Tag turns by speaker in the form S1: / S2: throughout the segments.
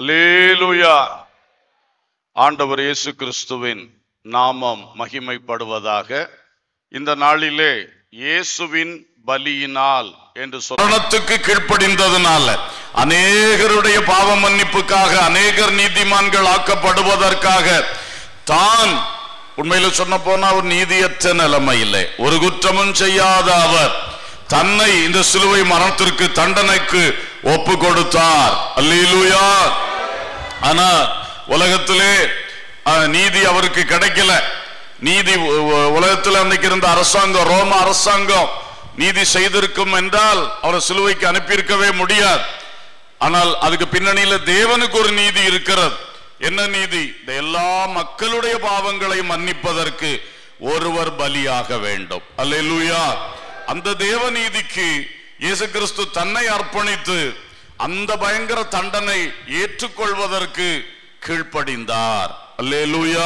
S1: அல்லேலூயா ஆண்டவர் இயேசு கிறிஸ்துவின் நாமம் மகிமைப்படுவதாக இந்த நாளிலே இயேசுவின் பலியினால் என்று சொல்ல
S2: மரணத்துக்கு கீழ்ப்படிந்ததுனால அநேகருடைய பாவ மன்னிப்புக்காக அநேகர் நீதிமான்கள் ஆக்கப்படுவதற்காக தான் உண்மையில சொன்ன போனா ஒரு நீதியற்ற நிலைமையிலே ஒரு குற்றமும் செய்யாத அவர் தன்னை இந்த சிலுவை மரணத்திற்கு தண்டனைக்கு ஒப்பு கொடுத்தார் அல்லேலூயா ஆனா உலகத்திலே அஹ், நீதி அவருக்கு கிடைக்கல நீதி உ- உ- உலகத்தில் அன்னைக்கு இருந்த அரசாங்கம் ரோம அரசாங்கம் நீதி செய்திருக்கும் என்றால் அவரை சிலுவைக்கு அனுப்பியிருக்கவே முடியாது ஆனால் அதுக்கு பின்னணியில தேவனுக்கு ஒரு நீதி இருக்கிறது என்ன நீதி இந்த எல்லா மக்களுடைய பாவங்களை மன்னிப்பதற்கு ஒருவர் பலியாக வேண்டும் அல்லேலூயா அந்த தேவ நீதிக்கு இயேசு கிறிஸ்து தன்னை அர்ப்பணித்து அந்த பயங்கர தண்டனை ஏற்றுக்கொள்வதற்கு கீழ்ப்படிந்தார் அல்லேலூயா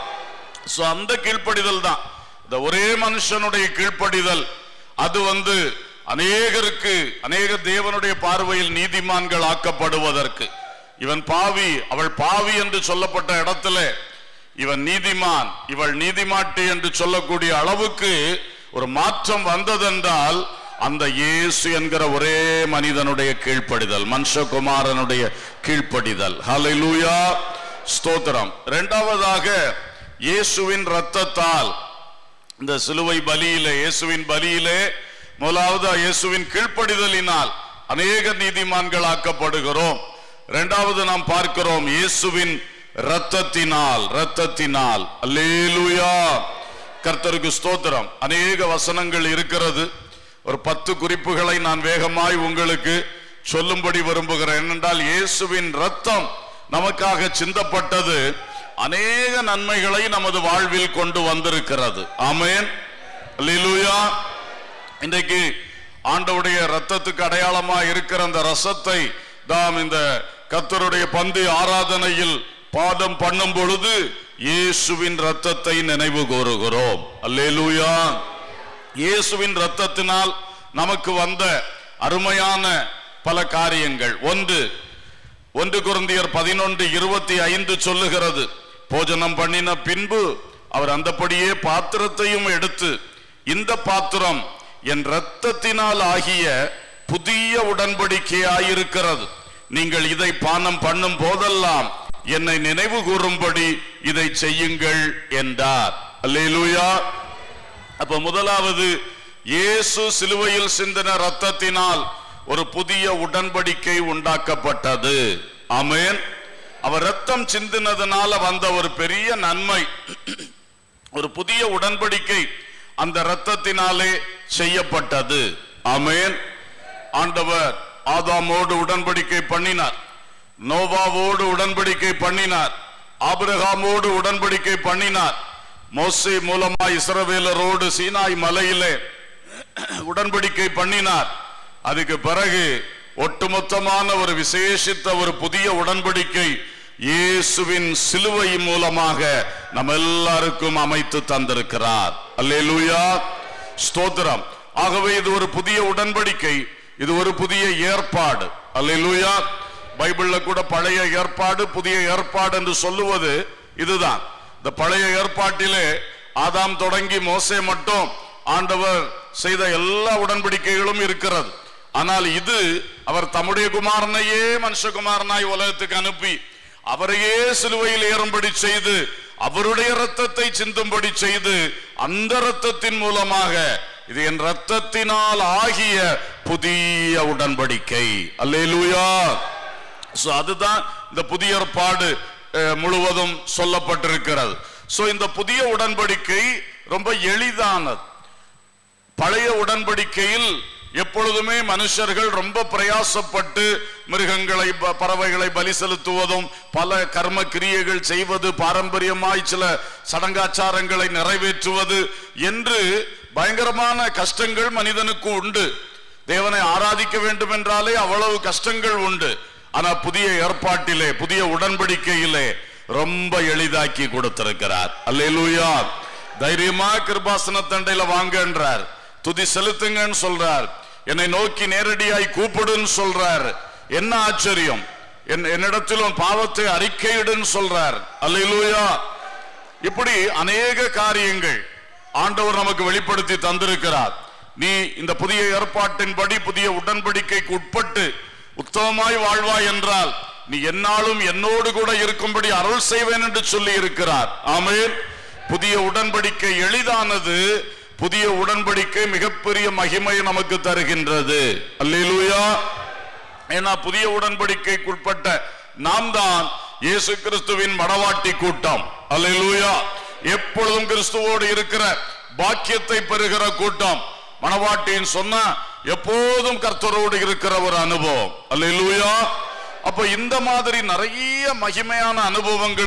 S2: சோ அந்த கீழ்ப்படிதல் தான் இந்த ஒரே மனுஷனுடைய கீழ்ப்படிதல் அது வந்து அநேகருக்கு அநேக தேவனுடைய பார்வையில் நீதிமான்கள் ஆக்கப்படுவதற்கு இவன் பாவி அவள் பாவி என்று சொல்லப்பட்ட இடத்துல இவன் நீதிமான் இவள் நீதிமாட்டி என்று சொல்லக்கூடிய அளவுக்கு ஒரு மாற்றம் வந்ததென்றால் அந்த இயேசு என்கிற ஒரே மனிதனுடைய கீழ்ப்படிதல் மனுஷகுமாரனுடைய கீழ்ப்படிதல் ஹalleluya ஸ்தோத்திரம் இரண்டாவதாக இயேசுவின் இரத்தத்தால் இந்த சிலுவை பலியிலே இயேசுவின் பலியிலே முதலாவது இயேசுவின் கீழ்ப்படிதலினால் அநேக நீதிமான்கள் ஆக்கப்படுகிறோம் இரண்டாவது நாம் பார்க்கிறோம் இயேசுவின் இரத்தத்தினால் இரத்தத்தினால் அல்லேலூயா கர்த்தருக்கு ஸ்தோத்திரம் அநேக வசனங்கள் இருக்கிறது ஒரு பத்து குறிப்புகளை நான் வேகமாய் உங்களுக்கு சொல்லும்படி விரும்புகிறேன் என்னென்றால் இயேசுவின் ரத்தம் நமக்காக சிந்தப்பட்டது அநேக நன்மைகளை நமது வாழ்வில் கொண்டு வந்திருக்கிறது ஆமென் அல்லேலூயா இன்றைக்கு ஆண்டவுடைய ரத்தத்துக்கு அடையாளமா இருக்கிற அந்த ரசத்தை தாம் இந்த கத்தருடைய பந்து ஆராதனையில் பாதம் பண்ணும் பொழுது இயேசுவின் ரத்தத்தை நினைவு கூறுகிறோம் அல்லேலூயா இயேசுவின் ரத்தத்தினால் நமக்கு வந்த அருமையான பல காரியங்கள் ஒன்று ஒன்று குருந்தியர் பதினொன்று இருபத்தி ஐந்து சொல்லுகிறது போஜனம் பண்ணின பின்பு அவர் அந்தப்படியே பாத்திரத்தையும் எடுத்து இந்த பாத்திரம் என் இரத்தத்தினால் ஆகிய புதிய உடன்படிக்கையாயிருக்கிறது நீங்கள் இதை பானம் பண்ணும் போதெல்லாம் என்னை நினைவு கூறும்படி இதை செய்யுங்கள் என்றார் அல்லேலூயா அப்ப முதலாவது இயேசு சிலுவையில் சிந்தின ரத்தத்தினால் ஒரு புதிய உடன்படிக்கை உண்டாக்கப்பட்டது ஆமென் அவர் ரத்தம் சிந்தினதுனால வந்த ஒரு பெரிய நன்மை ஒரு புதிய உடன்படிக்கை அந்த இரத்தத்தினாலே செய்யப்பட்டது ஆமென் ஆண்டவர் ஆதாமோடு உடன்படிக்கை பண்ணினார் நோவாவோடு உடன்படிக்கை பண்ணினார் ஆபிரகாமோடு உடன்படிக்கை பண்ணினார் மோசே மூலமா இஸ்ரவேலரோடு சீனாய் மலையிலே உடன்படிக்கை பண்ணினார் அதுக்கு பிறகு ஒட்டுமொத்தமான ஒரு விசேஷித்த ஒரு புதிய உடன்படிக்கை இயேசுவின் சிலுவை மூலமாக நம்ம எல்லாருக்கும் அமைத்து தந்திருக்கிறார் அல்லேலூயா ஸ்தோத்திரம் ஆகவே இது ஒரு புதிய உடன்படிக்கை இது ஒரு புதிய ஏற்பாடு அல்லேலூயா பைபிள்ல கூட பழைய ஏற்பாடு புதிய ஏற்பாடு என்று சொல்லுவது இதுதான் இந்த பழைய ஏற்பாட்டிலே ஆதாம் தொடங்கி மோசே மட்டும் ஆண்டவர் செய்த எல்லா உடன்படிக்கைகளும் இருக்கிறது ஆனால் இது அவர் தம்முடைய குமாரனையே மனுஷகுமாரனாய் உலகத்துக்கு அனுப்பி அவரையே சிலுவையில் ஏறும்படி செய்து அவருடைய ரத்தத்தை சிந்தும்படி செய்து அந்த ரத்தத்தின் மூலமாக இது என் ரத்தத்தினால் ஆகிய புதிய உடன்படிக்கை அல்லேலூயா சோ அதுதான் இந்த புதிய ஏற்பாடு அஹ், முழுவதும் சொல்லப்பட்டிருக்கிறது சோ இந்த புதிய உடன்படிக்கை ரொம்ப எளிதானது பழைய உடன்படிக்கையில் எப்பொழுதுமே மனுஷர்கள் ரொம்ப பிரயாசப்பட்டு மிருகங்களை ப- பறவைகளை பலி செலுத்துவதும் பல கர்ம கிரியைகள் செய்வது பாரம்பரியமாய் சில சடங்காச்சாரங்களை நிறைவேற்றுவது என்று பயங்கரமான கஷ்டங்கள் மனிதனுக்கு உண்டு தேவனை ஆராதிக்க வேண்டும் என்றாலே அவ்வளவு கஷ்டங்கள் உண்டு ஆனா புதிய ஏற்பாட்டிலே புதிய உடன்படிக்கையிலே ரொம்ப எளிதாக்கி கொடுத்திருக்கிறார் அல்லேலூயா தைரியமா கிருபாசன தண்டையில வாங்கன்றார் துதி செலுத்துங்கன்னு சொல்றார் என்னை நோக்கி நேரடியாய் கூப்பிடுன்னு சொல்றார் என்ன ஆச்சரியம் என் என்னிடத்தில் உன் பாவத்தை அறிக்கையிடுன்னு சொல்றார் அல்லேலூயா இப்படி அநேக காரியங்கள் ஆண்டவர் நமக்கு வெளிப்படுத்தி தந்திருக்கிறார் நீ இந்த புதிய ஏற்பாட்டின்படி புதிய உடன்படிக்கைக்கு உட்பட்டு உத்தமமாய் வாழ்வாய் என்றால் நீ என்னாலும் என்னோடு கூட இருக்கும்படி அருள் செய்வேன் என்று சொல்லி இருக்கிறார் ஆமென் புதிய உடன்படிக்கை எளிதானது புதிய உடன்படிக்கை மிகப்பெரிய மகிமையை நமக்கு தருகின்றது அல்லேலூயா ஏன்னா புதிய உடன்படிக்கைக்குட்பட்ட நாம் தான் இயேசு கிறிஸ்துவின் மடவாட்டி கூட்டம் அல்லேலூயா எப்பொழுதும் கிறிஸ்துவோடு இருக்கிற பாக்கியத்தை பெறுகிற கூட்டம் மணவாட்டின்னு சொன்னா எப்போதும் கர்த்தரோடு இருக்கிற ஒரு அனுபவம் அல்லேலூயா அப்ப இந்த மாதிரி நிறைய மகிமையான அனுபவங்கள்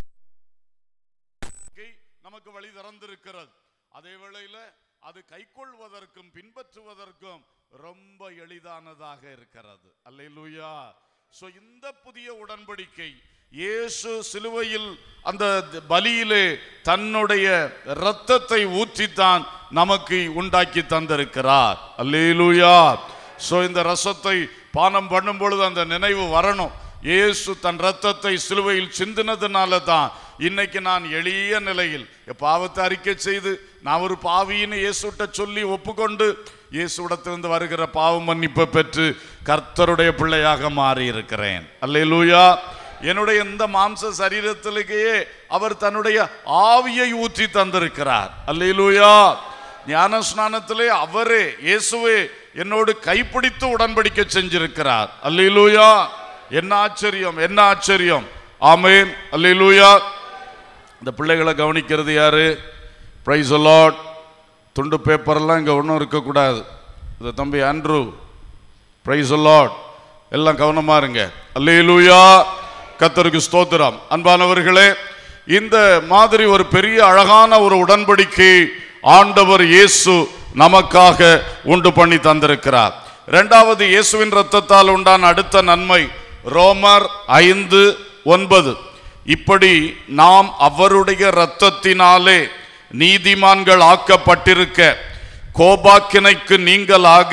S2: நமக்கு வழி திறந்திருக்கிறது அதே வேளையில அது கைக்கொள்வதற்கும் பின்பற்றுவதற்கும் ரொம்ப எளிதானதாக இருக்கிறது அல்லேலூயா சோ இந்த புதிய உடன்படிக்கை இயேசு சிலுவையில் அந்த பலியிலே தன்னுடைய இரத்தத்தை ஊற்றித்தான் நமக்கு உண்டாக்கி தந்திருக்கிறார் அல்லேலூயா சோ இந்த ரசத்தை பானம் பண்ணும் பொழுது அந்த நினைவு வரணும் இயேசு தன் ரத்தத்தை சிலுவையில் சிந்தினதுனால தான் இன்னைக்கு நான் எளிய நிலையில் என் பாவத்தை அறிக்கை செய்து நான் ஒரு பாவின்னு இயேசுட்ட சொல்லி ஒப்புக்கொண்டு இயேசுடத்திலிருந்து வருகிற பாவ மன்னிப்பை பெற்று கர்த்தருடைய பிள்ளையாக மாறி இருக்கிறேன் அல்லேலூயா என்னுடைய இந்த மாம்ச சரீரத்திலேயே அவர் தன்னுடைய ஆவியை ஊற்றி தந்திருக்கிறார் அல்லேலூயா ஞான ஸ்நானத்திலே அவரே இயேசுவே என்னோடு கைப்பிடித்து உடன்படிக்கை செஞ்சிருக்கிறார் அல்லேலூயா என்ன ஆச்சரியம் என்ன ஆச்சரியம் ஆமேன் அல்லேலூயா இந்த பிள்ளைகளை கவனிக்கிறது யாரு பிரைஸ் லார்ட் துண்டு பேப்பர்லாம் இங்கே ஒன்றும் இருக்கக்கூடாது இந்த தம்பி ஆண்ட்ரூ பிரைஸ் லார்ட் எல்லாம் கவனமா இருங்க அல்லேலூயா கத்தருக்கு ஸ்தோத்திரம் அன்பானவர்களே இந்த மாதிரி ஒரு பெரிய அழகான ஒரு உடன்படிக்கை ஆண்டவர் இயேசு நமக்காக உண்டு பண்ணி தந்திருக்கிறார் இரண்டாவது இயேசுவின் ரத்தத்தால் உண்டான அடுத்த நன்மை ரோமர் ஐந்து ஒன்பது இப்படி நாம் அவருடைய இரத்தத்தினாலே நீதிமான்கள் ஆக்கப்பட்டிருக்க கோபாக்கினைக்கு நீங்களாக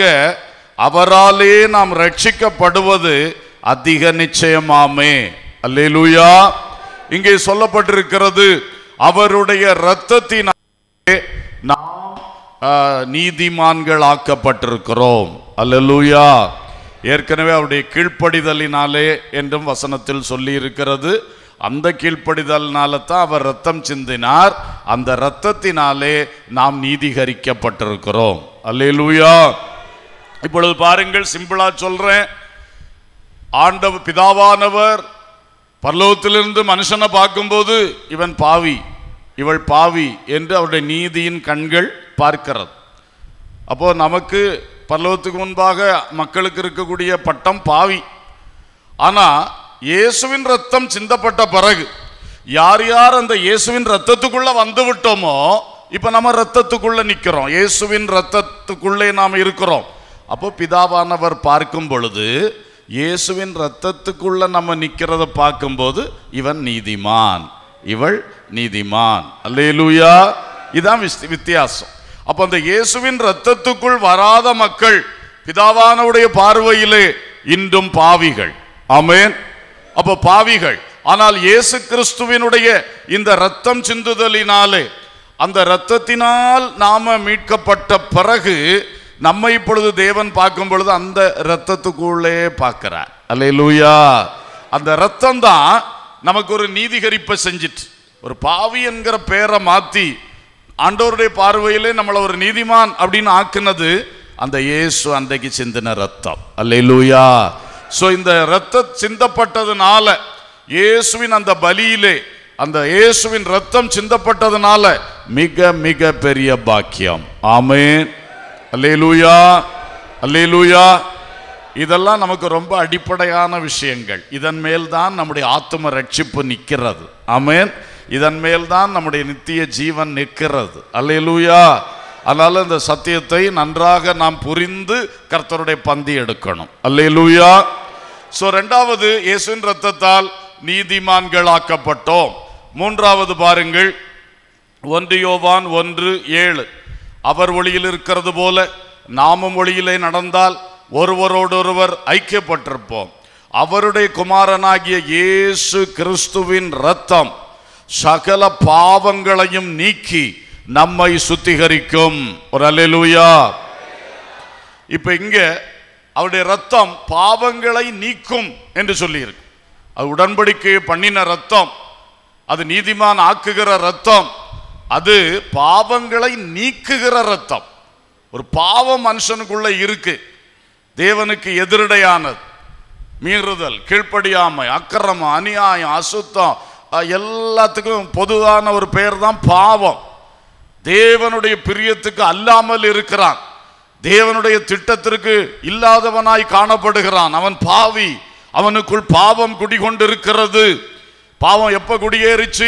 S2: அவராலே நாம் ரட்சிக்கப்படுவது அதிக நிச்சயமாமே அல்லேலூயா இங்கே சொல்லப்பட்டிருக்கிறது அவருடைய இரத்தத்தினாலே நாம் ஆ, நீதிமான்கள் ஆக்கப்பட்டிருக்கிறோம் அல்லேலூயா ஏற்கனவே அவருடைய கீழ்ப்படிதலினாலே என்றும் வசனத்தில் சொல்லி இருக்கிறது அந்த கீழ்ப்படிதலினால தான் அவர் ரத்தம் சிந்தினார் அந்த ரத்தத்தினாலே நாம் நீதிகரிக்கப்பட்டிருக்கிறோம் அல்லேலூயா இப்பொழுது பாருங்கள் சிம்பிளா சொல்றேன் ஆண்டவர் பிதாவானவர் பரலோகத்திலிருந்து மனுஷனை பார்க்கும்போது இவன் பாவி இவள் பாவி என்று அவருடைய நீதியின் கண்கள் பார்க்கிறது அப்போ நமக்கு பரலோகத்துக்கு முன்பாக மக்களுக்கு இருக்கக்கூடிய பட்டம் பாவி ஆனா இயேசுவின் ரத்தம் சிந்தப்பட்ட பிறகு யார் யார் அந்த இயேசுவின் ரத்தத்துக்குள்ள வந்து விட்டோமோ இப்ப நம்ம ரத்தத்துக்குள்ள நிக்கிறோம் இயேசுவின் ரத்தத்துக்குள்ளே நாம் இருக்கிறோம் அப்போ பிதாவானவர் பார்க்கும் பொழுது இயேசுவின் ரத்தத்துக்குள்ள நம்ம நிக்கிறத பார்க்கும்போது இவன் நீதிமான் இவள் நீதிமான் அல்லேலூயா இதான் விஸ்- வித்தியாசம் அப்ப அந்த இயேசுவின் ரத்தத்துக்குள் வராத மக்கள் பிதாவானவுடைய பார்வையிலே இன்றும் பாவிகள் ஆமென் அப்ப பாவிகள் ஆனால் இயேசு கிறிஸ்துவினுடைய இந்த ரத்தம் சிந்துதலினாலே அந்த இரத்தத்தினால் நாம மீட்கப்பட்ட பிறகு நம்மை இப்பொழுது தேவன் பார்க்கும் பொழுது அந்த இரத்தத்துக்குள்ளே பார்க்கிறார் அல்லேலூயா அந்த ரத்தம் தான் நமக்கு ஒரு நீதிகரிப்பை செஞ்சிட்டு ஒரு பாவி என்கிற பேரை மாத்தி ஆண்டவருடைய பார்வையிலே நம்மளை ஒரு நீதிமான் அப்படின்னு ஆக்குனது அந்த இயேசு அன்றைக்கு சிந்தின ரத்தம் அல்லேலூயா சோ இந்த ரத்தம் சிந்தப்பட்டதுனால இயேசுவின் அந்த பலியிலே அந்த இயேசுவின் ரத்தம் சிந்தப்பட்டதுனால மிக மிக பெரிய பாக்கியம் ஆமென் அல்லேலூயா அல்லேலூயா இதெல்லாம் நமக்கு ரொம்ப அடிப்படையான விஷயங்கள் இதன் மேல் தான் நம்முடைய ஆத்தும ரட்சிப்பு நிற்கிறது ஆமென் இதன் மேல் தான் நம்முடைய நித்திய ஜீவன் நிற்கிறது அல்லேலூயா அதனால இந்த சத்தியத்தை நன்றாக நாம் புரிந்து கர்த்தருடைய பந்தி எடுக்கணும் அல்லேலூயா சோ ரெண்டாவது இயேசுவின் ரத்தத்தால் நீதிமான்கள் ஆக்கப்பட்டோம் மூன்றாவது பாருங்கள் ஒன்று யோவான் ஒன்று ஏழு அவர் ஒளியில் இருக்கிறது போல நாமும் ஒளியிலே நடந்தால் ஒருவரோடொருவர் ஐக்கியப்பட்டிருப்போம் அவருடைய குமாரனாகிய இயேசு கிறிஸ்துவின் ரத்தம் சகல பாவங்களையும் நீக்கி நம்மை சுத்திகரிக்கும் ஒரு அல்லேலூயா இப்ப இங்க அவருடைய ரத்தம் பாவங்களை நீக்கும் என்று சொல்லியிருக்கு அது உடன்படிக்கை பண்ணின ரத்தம் அது நீதிமான் ஆக்குகிற ரத்தம் அது பாவங்களை நீக்குகிற ரத்தம் ஒரு பாவம் மனுஷனுக்குள்ள இருக்கு தேவனுக்கு எதிரடையானது மீறுதல் கீழ்ப்படியாமை அக்கிரமம் அநியாயம் அசுத்தம் அஹ், எல்லாத்துக்கும் பொதுவான ஒரு பெயர் தான் பாவம் தேவனுடைய பிரியத்துக்கு அல்லாமல் இருக்கிறான் தேவனுடைய திட்டத்திற்கு இல்லாதவனாய் காணப்படுகிறான் அவன் பாவி அவனுக்குள் பாவம் குடிகொண்டிருக்கிறது பாவம் எப்ப குடியேறிச்சு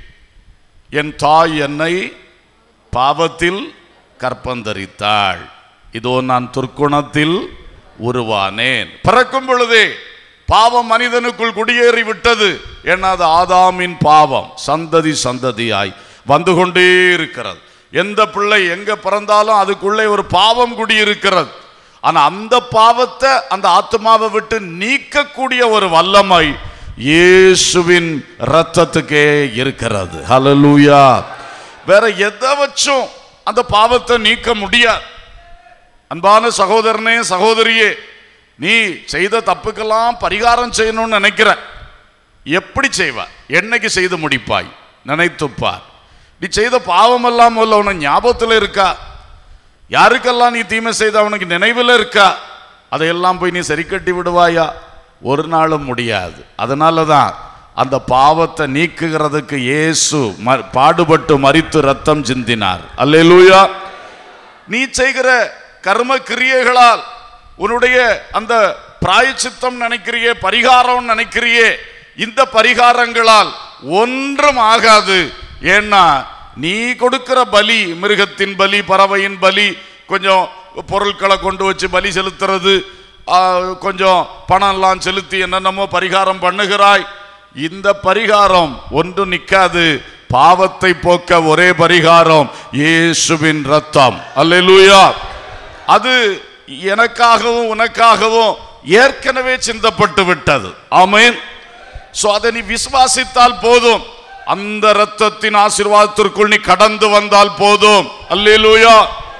S2: என் தாய் என்னை பாவத்தில் கற்பந்தரித்தாள் இதோ நான் துர்க்குணத்தில் உருவானேன் பிறக்கும் பொழுதே பாவம் மனிதனுக்குள் குடியேறி விட்டது ஏன்னா அது ஆதாமின் பாவம் சந்ததி சந்ததியாய் வந்து கொண்டே இருக்கிறது எந்த பிள்ளை எங்க பிறந்தாலும் அதுக்குள்ளே ஒரு பாவம் குடியிருக்கிறது ஆனா அந்த பாவத்தை அந்த ஆத்மாவை விட்டு நீக்கக்கூடிய ஒரு வல்லமை இயேசுவின் ரத்தத்துக்கே இருக்கிறது ஹalleluya வேற எதை வச்சும் அந்த பாவத்தை நீக்க முடியாது அன்பான சகோதரனே சகோதரியே நீ செய்த தப்புக்கெல்லாம் பரிகாரம் செய்யணும்னு நினைக்கிற எப்படி செய்வ என்னைக்கு செய்து முடிப்பாய் நினைத்துப்பார் நீ செய்த பாவமெல்லாம் முதல்ல உனக்கு ஞாபகத்தில் இருக்கா யாருக்கெல்லாம் நீ தீமை செய்த அவனுக்கு நினைவில் இருக்கா அதையெல்லாம் போய் நீ சரி கட்டி விடுவாயா ஒரு நாளும் முடியாது அதனால தான் அந்த பாவத்தை நீக்குகிறதுக்கு இயேசு ம- பாடுபட்டு மரித்து ரத்தம் சிந்தினார் அல்லேலூயா நீ செய்கிற கர்ம கிரியைகளால் உன்னுடைய அந்த பிராயச்சித்தம் நினைக்கிறியே பரிகாரம் நினைக்கிறியே இந்த பரிகாரங்களால் ஒன்றும் ஆகாது ஏன்னா நீ கொடுக்கிற பலி மிருகத்தின் பலி பறவையின் பலி கொஞ்சம் பொருட்களை கொண்டு வச்சு பலி செலுத்துறது ஆ, கொஞ்சம் பணம்லாம் செலுத்தி என்னென்னமோ பரிகாரம் பண்ணுகிறாய் இந்த பரிகாரம் ஒன்றும் நிக்காது பாவத்தை போக்க ஒரே பரிகாரம் இயேசுவின் ரத்தம் அல்லேலூயா அது எனக்காகவும் உனக்காகவும் ஏற்கனவே சிந்தப்பட்டு விட்டது ஆமென் சோ அதை நீ விசுவாசித்தால் போதும் அந்த ரத்தத்தின் ஆசீர்வாதத்திற்குள் நீ கடந்து வந்தால் போதும் அல்லேலூயா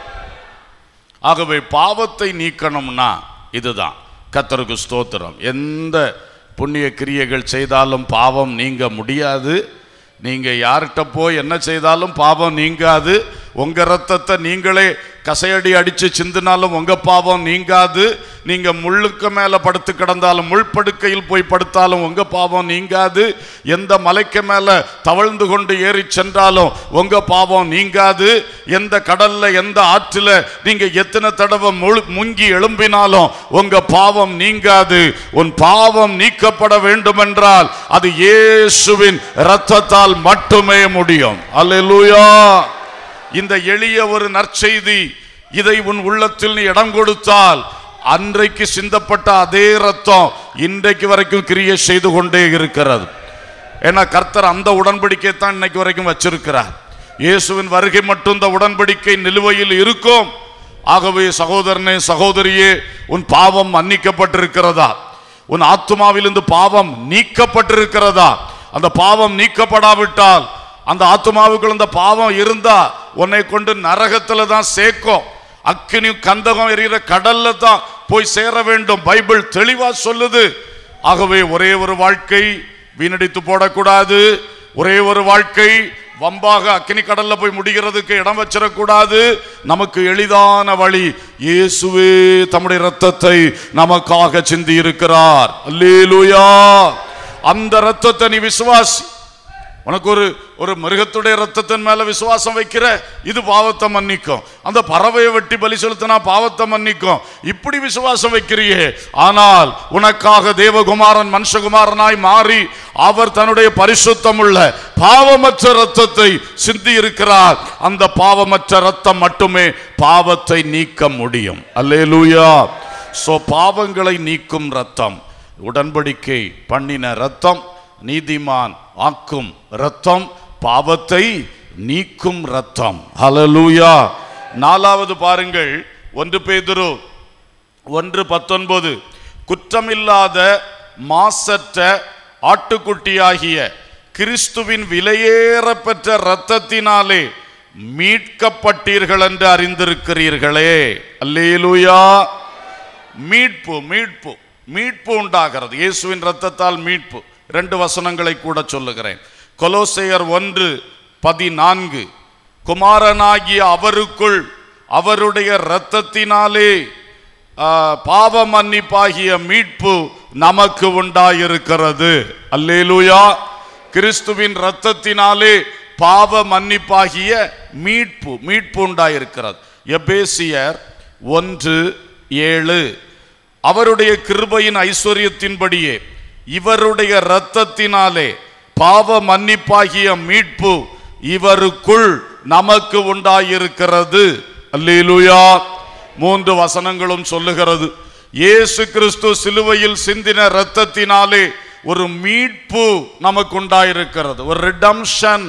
S2: ஆகவே பாவத்தை நீக்கணும்னா இதுதான் கத்தருக்கு ஸ்தோத்திரம் எந்த புண்ணிய கிரியைகள் செய்தாலும் பாவம் நீங்க முடியாது நீங்க யார்கிட்ட போய் என்ன செய்தாலும் பாவம் நீங்காது உங்க ரத்தத்தை நீங்களே கசையடி அடிச்சு சிந்தினாலும் உங்க பாவம் நீங்காது நீங்க முள்ளுக்கு மேல படுத்து கிடந்தாலும் முள் படுக்கையில் போய் படுத்தாலும் உங்க பாவம் நீங்காது எந்த மலைக்கு மேல தவழ்ந்து கொண்டு ஏறி சென்றாலும் உங்க பாவம் நீங்காது எந்த கடல்ல எந்த ஆற்றில நீங்க எத்தனை தடவை முழு முங்கி எழும்பினாலும் உங்க பாவம் நீங்காது உன் பாவம் நீக்கப்பட வேண்டுமென்றால் அது இயேசுவின் இரத்தத்தால் மட்டுமே முடியும் அல்லேலூயா இந்த எளிய ஒரு நற்செய்தி இதை உன் உள்ளத்தில் நீ இடம் கொடுத்தால் அன்றைக்கு சிந்தப்பட்ட அதே ரத்தம் இன்றைக்கு வரைக்கும் கிரியை செய்து கொண்டே இருக்கிறது ஏன்னா கர்த்தர் அந்த உடன்படிக்கை தான் இன்னைக்கு வரைக்கும் வச்சிருக்கிறார் இயேசுவின் வருகை மட்டும் இந்த உடன்படிக்கை நிலுவையில் இருக்கும் ஆகவே சகோதரனே சகோதரியே உன் பாவம் மன்னிக்கப்பட்டிருக்கிறதா உன் ஆத்துமாவிலிருந்து பாவம் நீக்கப்பட்டிருக்கிறதா அந்த பாவம் நீக்கப்படாவிட்டால் அந்த ஆத்துமாவுக்குள்ள அந்த பாவம் இருந்தா உன்னை கொண்டு நரகத்துல தான் சேர்க்கும் அக்கினியும் கந்தகம் எரிகிற கடல்ல தான் போய் சேர வேண்டும் பைபிள் தெளிவா சொல்லுது ஆகவே ஒரே ஒரு வாழ்க்கை வீணடித்து போடக்கூடாது ஒரே ஒரு வாழ்க்கை வம்பாக அக்கினி கடல்ல போய் முடிகிறதுக்கு இடம் வச்சிடக்கூடாது நமக்கு எளிதான வழி இயேசுவே தம்முடைய ரத்தத்தை நமக்காக சிந்தி இருக்கிறார் அல்லேலூயா அந்த ரத்தத்தை நீ விசுவாசி உனக்கு ஒரு ஒரு மிருகத்துடைய ரத்தத்தின் மேல விசுவாசம் வைக்கிற இது பாவத்தை மன்னிக்கும் அந்த பறவையை வெட்டி பலி செலுத்தினா பாவத்தை மன்னிக்கும் இப்படி விசுவாசம் வைக்கிறியே ஆனால் உனக்காக தேவகுமாரன் மனுஷகுமாரனாய் மாறி அவர் தன்னுடைய பரிசுத்தமுள்ள பாவமற்ற ரத்தத்தை சிந்தி இருக்கிறார் அந்த பாவமற்ற ரத்தம் மட்டுமே பாவத்தை நீக்க முடியும் அல்லேலூயா சோ பாவங்களை நீக்கும் ரத்தம் உடன்படிக்கை பண்ணின ரத்தம் நீதிமான் ஆக்கும் ரத்தம் பாவத்தை நீக்கும் ரத்தம் ஹalleluya நாலாவது பாருங்கள் ஒன்று பேதுரு ஒன்று பத்தொன்பது குற்றமில்லாத மாசற்ற ஆட்டுக்குட்டியாகிய கிறிஸ்துவின் விலையேறப்பெற்ற இரத்தத்தினாலே மீட்கப்பட்டீர்கள் என்று அறிந்திருக்கிறீர்களே அல்லேலூயா மீட்பு மீட்பு மீட்பு உண்டாகிறது இயேசுவின் ரத்தத்தால் மீட்பு ரெண்டு வசனங்களை கூட சொல்லுகிறேன் கொலோசையர் ஒன்று பதினான்கு குமாரனாகிய அவருக்குள் அவருடைய இரத்தத்தினாலே ஆ, பாவ மன்னிப்பாகிய மீட்பு நமக்கு உண்டாயிருக்கிறது அல்லேலூயா கிறிஸ்துவின் இரத்தத்தினாலே பாவ மன்னிப்பாகிய மீட்பு மீட்பு உண்டாயிருக்கிறது எபேசியர் ஒன்று ஏழு அவருடைய கிருபையின் ஐஸ்வர்யத்தின்படியே இவருடைய இரத்தத்தினாலே பாவ மன்னிப்பாகிய மீட்பு இவருக்குள் நமக்கு உண்டாயிருக்கிறது அல்லேலூயா மூன்று வசனங்களும் சொல்லுகிறது இயேசு கிறிஸ்து சிலுவையில் சிந்தின இரத்தத்தினாலே ஒரு மீட்பு நமக்கு உண்டாயிருக்கிறது ஒரு ரிடம்ஷன்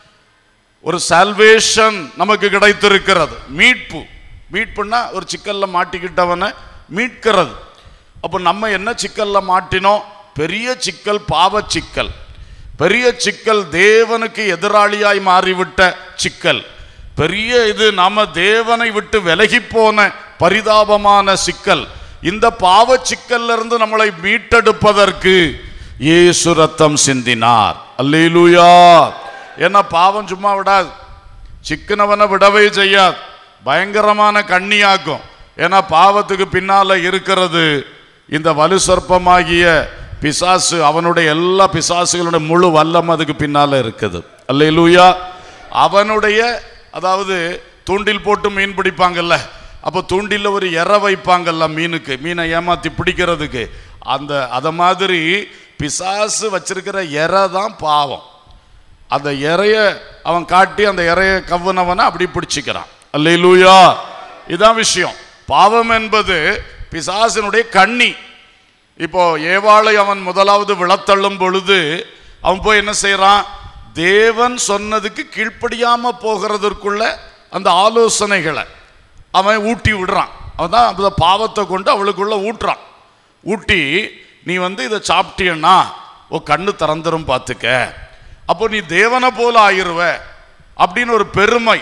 S2: ஒரு சால்வேஷன் நமக்கு கிடைத்திருக்கிறது மீட்பு மீட்புன்னா ஒரு சிக்கல்ல மாட்டிக்கிட்டவனை மீட்கிறது அப்போ நம்ம என்ன சிக்கல்ல மாட்டினோம் பெரிய சிக்கல் பாவ சிக்கல் பெரிய சிக்கல் தேவனுக்கு எதிராளியாய் மாறிவிட்ட சிக்கல் பெரிய இது நாம தேவனை விட்டு விலகி போன பரிதாபமான சிக்கல் இந்த பாவ சிக்கல்ல இருந்து நம்மளை மீட்டெடுப்பதற்கு இயேசு ரத்தம் சிந்தினார் அல்லேலூயா ஏன்னா பாவம் சும்மா விடாது சிக்கனவனை விடவே செய்யாது பயங்கரமான கண்ணியாக்கும் ஏன்னா பாவத்துக்கு பின்னால இருக்கிறது இந்த வலு சர்ப்பமாகிய பிசாசு அவனுடைய எல்லா பிசாசுகளுடைய முழு வல்லம் அதுக்கு பின்னால இருக்குது அல்லேலூயா அவனுடைய அதாவது தூண்டில் போட்டு மீன் பிடிப்பாங்கல்ல அப்போ தூண்டில்ல ஒரு எற வைப்பாங்கல்ல மீனுக்கு மீனை ஏமாத்தி பிடிக்கிறதுக்கு அந்த அத மாதிரி பிசாசு வச்சிருக்கிற எறை தான் பாவம் அந்த இறைய அவன் காட்டி அந்த இறைய கவ்வுனவனை அப்படி பிடிச்சிக்கிறான் அல்லேலூயா இதான் விஷயம் பாவம் என்பது பிசாசினுடைய கண்ணி இப்போ ஏவாளை அவன் முதலாவது விழத்தள்ளும் பொழுது அவன் போய் என்ன செய்றான் தேவன் சொன்னதுக்கு கீழ்ப்படியாம போகிறதற்குள்ள அந்த ஆலோசனைகளை அவன் ஊட்டி விடுறான் அவன் தான் அந்த பாவத்தை கொண்டு அவளுக்குள்ள ஊட்டுறான் ஊட்டி நீ வந்து இதை சாப்பிட்டீன்னா ஓ கண்ணு திறந்துரும் பார்த்துக்க அப்போ நீ தேவனை போல ஆயிருவ அப்படின்னு ஒரு பெருமை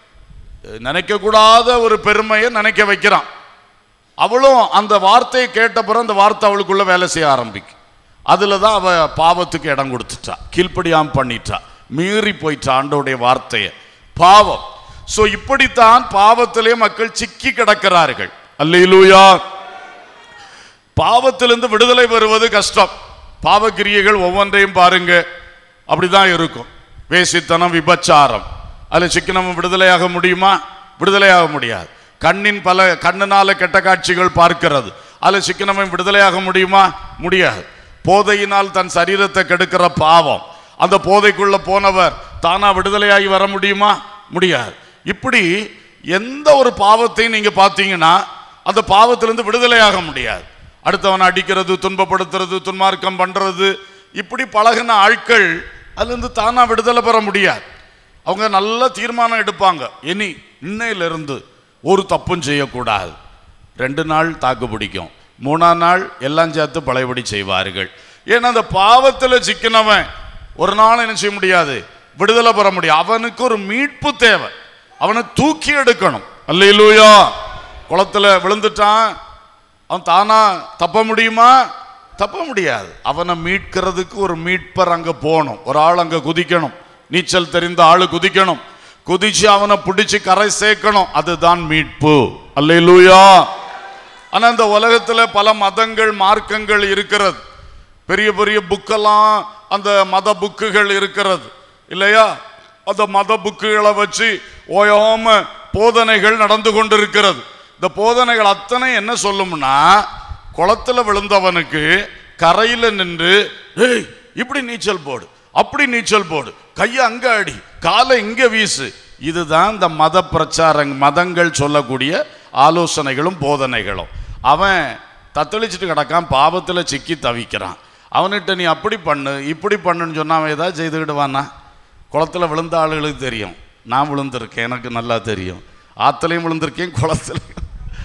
S2: நினைக்கக்கூடாத ஒரு பெருமையை நினைக்க வைக்கிறான் அவளும் அந்த வார்த்தையை கேட்ட பிறகு அந்த வார்த்தை அவளுக்குள்ள வேலை செய்ய ஆரம்பிக்கும் அதில் தான் அவ பாவத்துக்கு இடம் கொடுத்துட்டா கீழ்ப்படியாம பண்ணிட்டா மீறி போயிட்டா ஆண்டோடைய வார்த்தையை பாவம் சோ இப்படித்தான் பாவத்திலே மக்கள் சிக்கி கிடக்கிறார்கள் அல்லேலூயா பாவத்திலிருந்து விடுதலை பெறுவது கஷ்டம் பாவக்கிரியைகள் ஒவ்வொன்றையும் பாருங்க அப்படிதான் இருக்கும் வேசித்தனம் விபச்சாரம் அதில் சிக்கனம் விடுதலையாக முடியுமா விடுதலையாக முடியாது கண்ணின் பல கண்ணினால கெட்ட காட்சிகள் பார்க்கிறது அதில் சிக்கனமும் விடுதலையாக முடியுமா முடியாது போதையினால் தன் சரீரத்தை கெடுக்கிற பாவம் அந்த போதைக்குள்ள போனவர் தானா விடுதலையாகி வர முடியுமா முடியாது இப்படி எந்த ஒரு பாவத்தையும் நீங்க பார்த்தீங்கன்னா அந்த பாவத்திலிருந்து விடுதலையாக முடியாது அடுத்தவனை அடிக்கிறது துன்பப்படுத்துறது துன்மார்க்கம் பண்றது இப்படி பழகின ஆட்கள் அதுலேருந்து தானா விடுதலை பெற முடியாது அவங்க நல்ல தீர்மானம் எடுப்பாங்க இனி இன்னையிலிருந்து ஒரு தப்பும் செய்யக்கூடாது ரெண்டு நாள் தாக்கு பிடிக்கும் மூணாம் நாள் எல்லாம் சேர்த்து பழையபடி செய்வார்கள் ஏன்னா அந்த பாவத்தில் சிக்கினவன் ஒரு நாள் என்ன செய்ய முடியாது விடுதலை பெற முடியும் அவனுக்கு ஒரு மீட்பு தேவை அவனை தூக்கி எடுக்கணும் அல்லையிலூயா குளத்துல விழுந்துட்டான் அவன் தானா தப்ப முடியுமா தப்ப முடியாது அவனை மீட்கிறதுக்கு ஒரு மீட்பர் அங்க போகணும் ஒரு ஆள் அங்க குதிக்கணும் நீச்சல் தெரிந்த ஆளு குதிக்கணும் குதிச்சு அவனை பிடிச்சு கரை சேர்க்கணும் அதுதான் மீட்பு அல்லேலூயா ஆனா இந்த உலகத்துல பல மதங்கள் மார்க்கங்கள் இருக்கிறது பெரிய பெரிய புக்கெல்லாம் அந்த மத புக்குகள் இருக்கிறது இல்லையா அந்த மத புக்குகளை வச்சு ஓயாம போதனைகள் நடந்து கொண்டிருக்கிறது இந்த போதனைகள் அத்தனை என்ன சொல்லும்னா குளத்துல விழுந்தவனுக்கு கரையில நின்று "ஏய், இப்படி நீச்சல் போடு அப்படி நீச்சல் போடு கையை அங்க அடி காலை இங்க வீசு இதுதான் இந்த மத பிரச்சார மதங்கள் சொல்லக்கூடிய ஆலோசனைகளும் போதனைகளும் அவன் தத்தளிச்சுட்டு கிடக்கான் பாவத்துல சிக்கி தவிக்கிறான் அவன்கிட்ட நீ அப்படி பண்ணு இப்படி பண்ணுன்னு சொன்னா அவன் ஏதாவது செய்துக்கிடுவானா குளத்துல விழுந்த ஆளுகளுக்கு தெரியும் நான் விழுந்திருக்கேன் எனக்கு நல்லா தெரியும் ஆத்துலையும் விழுந்திருக்கேன் குளத்துலையும்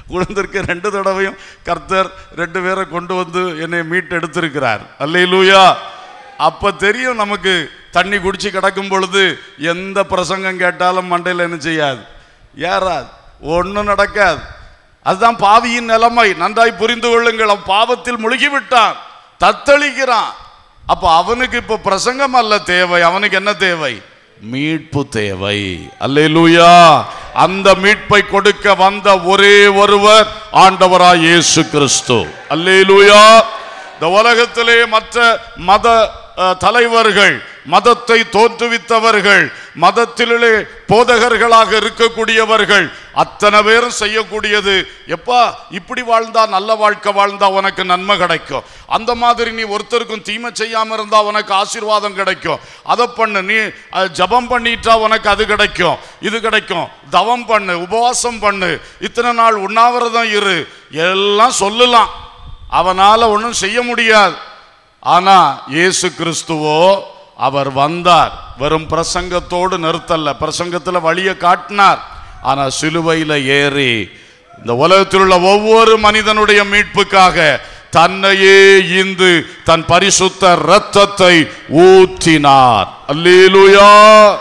S1: உழந்திருக்க ரெண்டு தடவையும் கர்த்தர் ரெண்டு பேரை கொண்டு வந்து என்னை மீட்டு எடுத்திருக்கிறார் அல்லேலூயா அப்ப தெரியும் நமக்கு தண்ணி குடிச்சு கிடக்கும் பொழுது எந்த பிரசங்கம் கேட்டாலும் மண்டையில் என்ன செய்யாது ஏறாது ஒன்றும் நடக்காது அதுதான் பாவியின் நிலைமை நன்றாய் புரிந்து கொள்ளுங்கள் அவன் பாவத்தில் முழுகி விட்டான் தத்தளிக்கிறான் அப்ப அவனுக்கு இப்ப பிரசங்கம் அல்ல தேவை அவனுக்கு என்ன தேவை மீட்பு தேவை அல்லேலூயா அந்த மீட்பை கொடுக்க வந்த ஒரே ஒருவர் ஆண்டவராய் இயேசு கிறிஸ்து அல்லேலூயா இந்த உலகத்திலே மற்ற மத அஹ், தலைவர்கள் மதத்தை தோற்றுவித்தவர்கள் மதத்திலே போதகர்களாக இருக்கக்கூடியவர்கள் அத்தனை பேரும் செய்யக்கூடியது எப்பா இப்படி வாழ்ந்தா நல்ல வாழ்க்கை வாழ்ந்தா உனக்கு நன்மை கிடைக்கும் அந்த மாதிரி நீ ஒருத்தருக்கும் தீமை செய்யாம இருந்தா உனக்கு ஆசீர்வாதம் கிடைக்கும் அதை பண்ணு நீ அஹ், ஜெபம் பண்ணிட்டா உனக்கு அது கிடைக்கும் இது கிடைக்கும் தவம் பண்ணு உபவாசம் பண்ணு இத்தனை நாள் உண்ணாவிரதம் இரு எல்லாம் சொல்லலாம் அவனால ஒன்றும் செய்ய முடியாது ஆனா இயேசு கிறிஸ்துவோ அவர் வந்தார் வெறும் பிரசங்கத்தோடு நிறுத்தல்ல பிரசங்கத்துல வழியை காட்டினார் ஆனா சிலுவையில ஏறி இந்த உலகத்தில் உள்ள ஒவ்வொரு மனிதனுடைய மீட்புக்காக தன்னையே ஈந்து தன் பரிசுத்த இரத்தத்தை ஊற்றினார் அல்லேலூயா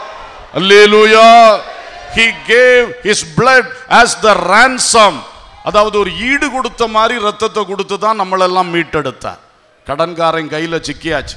S1: அல்லேலூயா he gave his blood as the ransom அதாவது ஒரு ஈடு கொடுத்த மாதிரி ரத்தத்தை கொடுத்து தான் நம்மளெல்லாம் மீட்டெடுத்தார் கடன்காரன் கையில சிக்கியாச்சு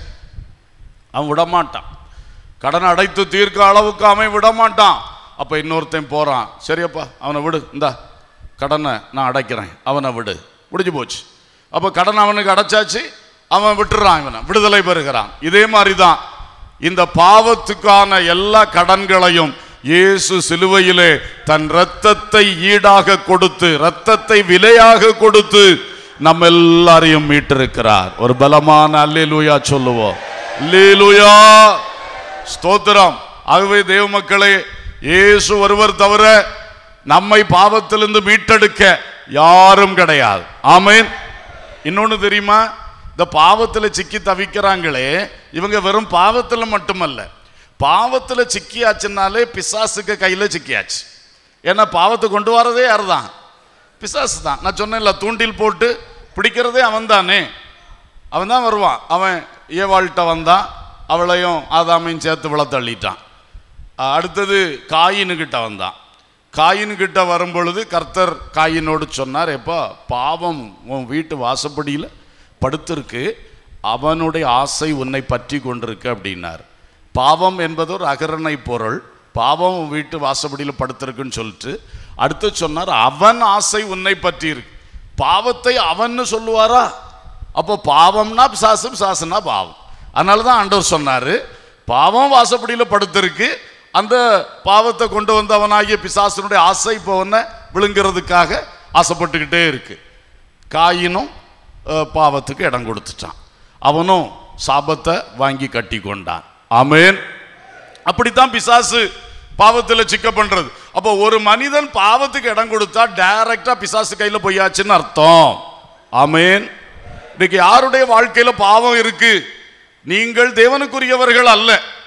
S1: அவன் விடமாட்டான் கடன் அடைத்து தீர்க்க அளவுக்கு அவன் விடமாட்டான் அப்ப இன்னொருத்தன் போறான் சரியப்பா அவனை விடு இந்தா கடனை நான் அடைக்கிறேன் அவனை விடு முடிஞ்சு போச்சு அப்ப கடன் அவனுக்கு அடைச்சாச்சு அவன் விட்டுறான் இவனை விடுதலை பெறுகிறான் இதே மாதிரி தான் இந்த பாவத்துக்கான எல்லா கடன்களையும் இயேசு சிலுவையிலே தன் இரத்தத்தை ஈடாக கொடுத்து இரத்தத்தை விலையாக கொடுத்து நம்ம எல்லாரையும் மீட்டிருக்கிறார் ஒரு பலமான அல்லேலூயா சொல்லுவோம் அல்லேலூயா ஸ்தோத்திரம் ஆகவே தேவ மக்களே இயேசு ஒருவர் தவிர நம்மை பாவத்திலிருந்து மீட்டெடுக்க யாரும் கிடையாது ஆமென் இன்னொன்னு தெரியுமா இந்த பாவத்துல சிக்கி தவிக்கிறாங்களே இவங்க வெறும் பாவத்துல மட்டுமல்ல பாவத்துல சிக்கியாச்சுனாலே பிசாசுக்கு கையில சிக்கியாச்சு ஏன்னா பாவத்தை கொண்டு வரதே யாருதான் பிசாசு தான் நான் சொன்னேன்ல தூண்டில் போட்டு பிடிக்கிறதே அவன் தானே அவன் தான் வருவான் அவன் ஏவாள்கிட்ட வந்தான் அவளையும் ஆதாமையும் சேர்த்து விழ தள்ளிட்டான் அஹ் அடுத்தது காயினுக்கிட்ட வந்தான் காயினுக்கிட்ட வரும் பொழுது கர்த்தர் காயினோடு சொன்னார் எப்போ பாவம் உன் வீட்டு வாசப்படியில் படுத்திருக்கு அவனுடைய ஆசை உன்னை பற்றி கொண்டிருக்கு அப்படின்னார் பாவம் என்பது ஒரு அகரணை பொருள் பாவம் உன் வீட்டு வாசப்படியில் படுத்திருக்குன்னு சொல்லிட்டு அடுத்து சொன்னார் அவன் ஆசை உன்னை பற்றி இருக்கு பாவத்தை அவன்னு சொல்லுவாரா அப்போ பாவம்னா பிசாசு பிசாசுனா பாவம் அதனால தான் ஆண்டவர் சொன்னாரு பாவம் வாசப்படியில் படுத்திருக்கு அந்த பாவத்தை கொண்டு வந்தவனாகிய பிசாசனுடைய ஆசை இப்போ உன்னை விழுங்கிறதுக்காக ஆசைப்பட்டுக்கிட்டே இருக்கு காயினும் அஹ், பாவத்துக்கு இடம் கொடுத்துட்டான் அவனும் சாபத்தை வாங்கி கட்டி கொண்டான் ஆமென் அப்படித்தான் பிசாசு பாவத்தில் சிக்க பண்றது அப்போ ஒரு மனிதன் பாவத்துக்கு இடம் கொடுத்தா டைரக்டா பிசாசு கையில போயாச்சுன்னு அர்த்தம் ஆமென் இன்னைக்கு யாருடைய வாழ்க்கையில பாவம் இருக்கு நீங்கள் தேவனுக்குரியவர்கள் அல்ல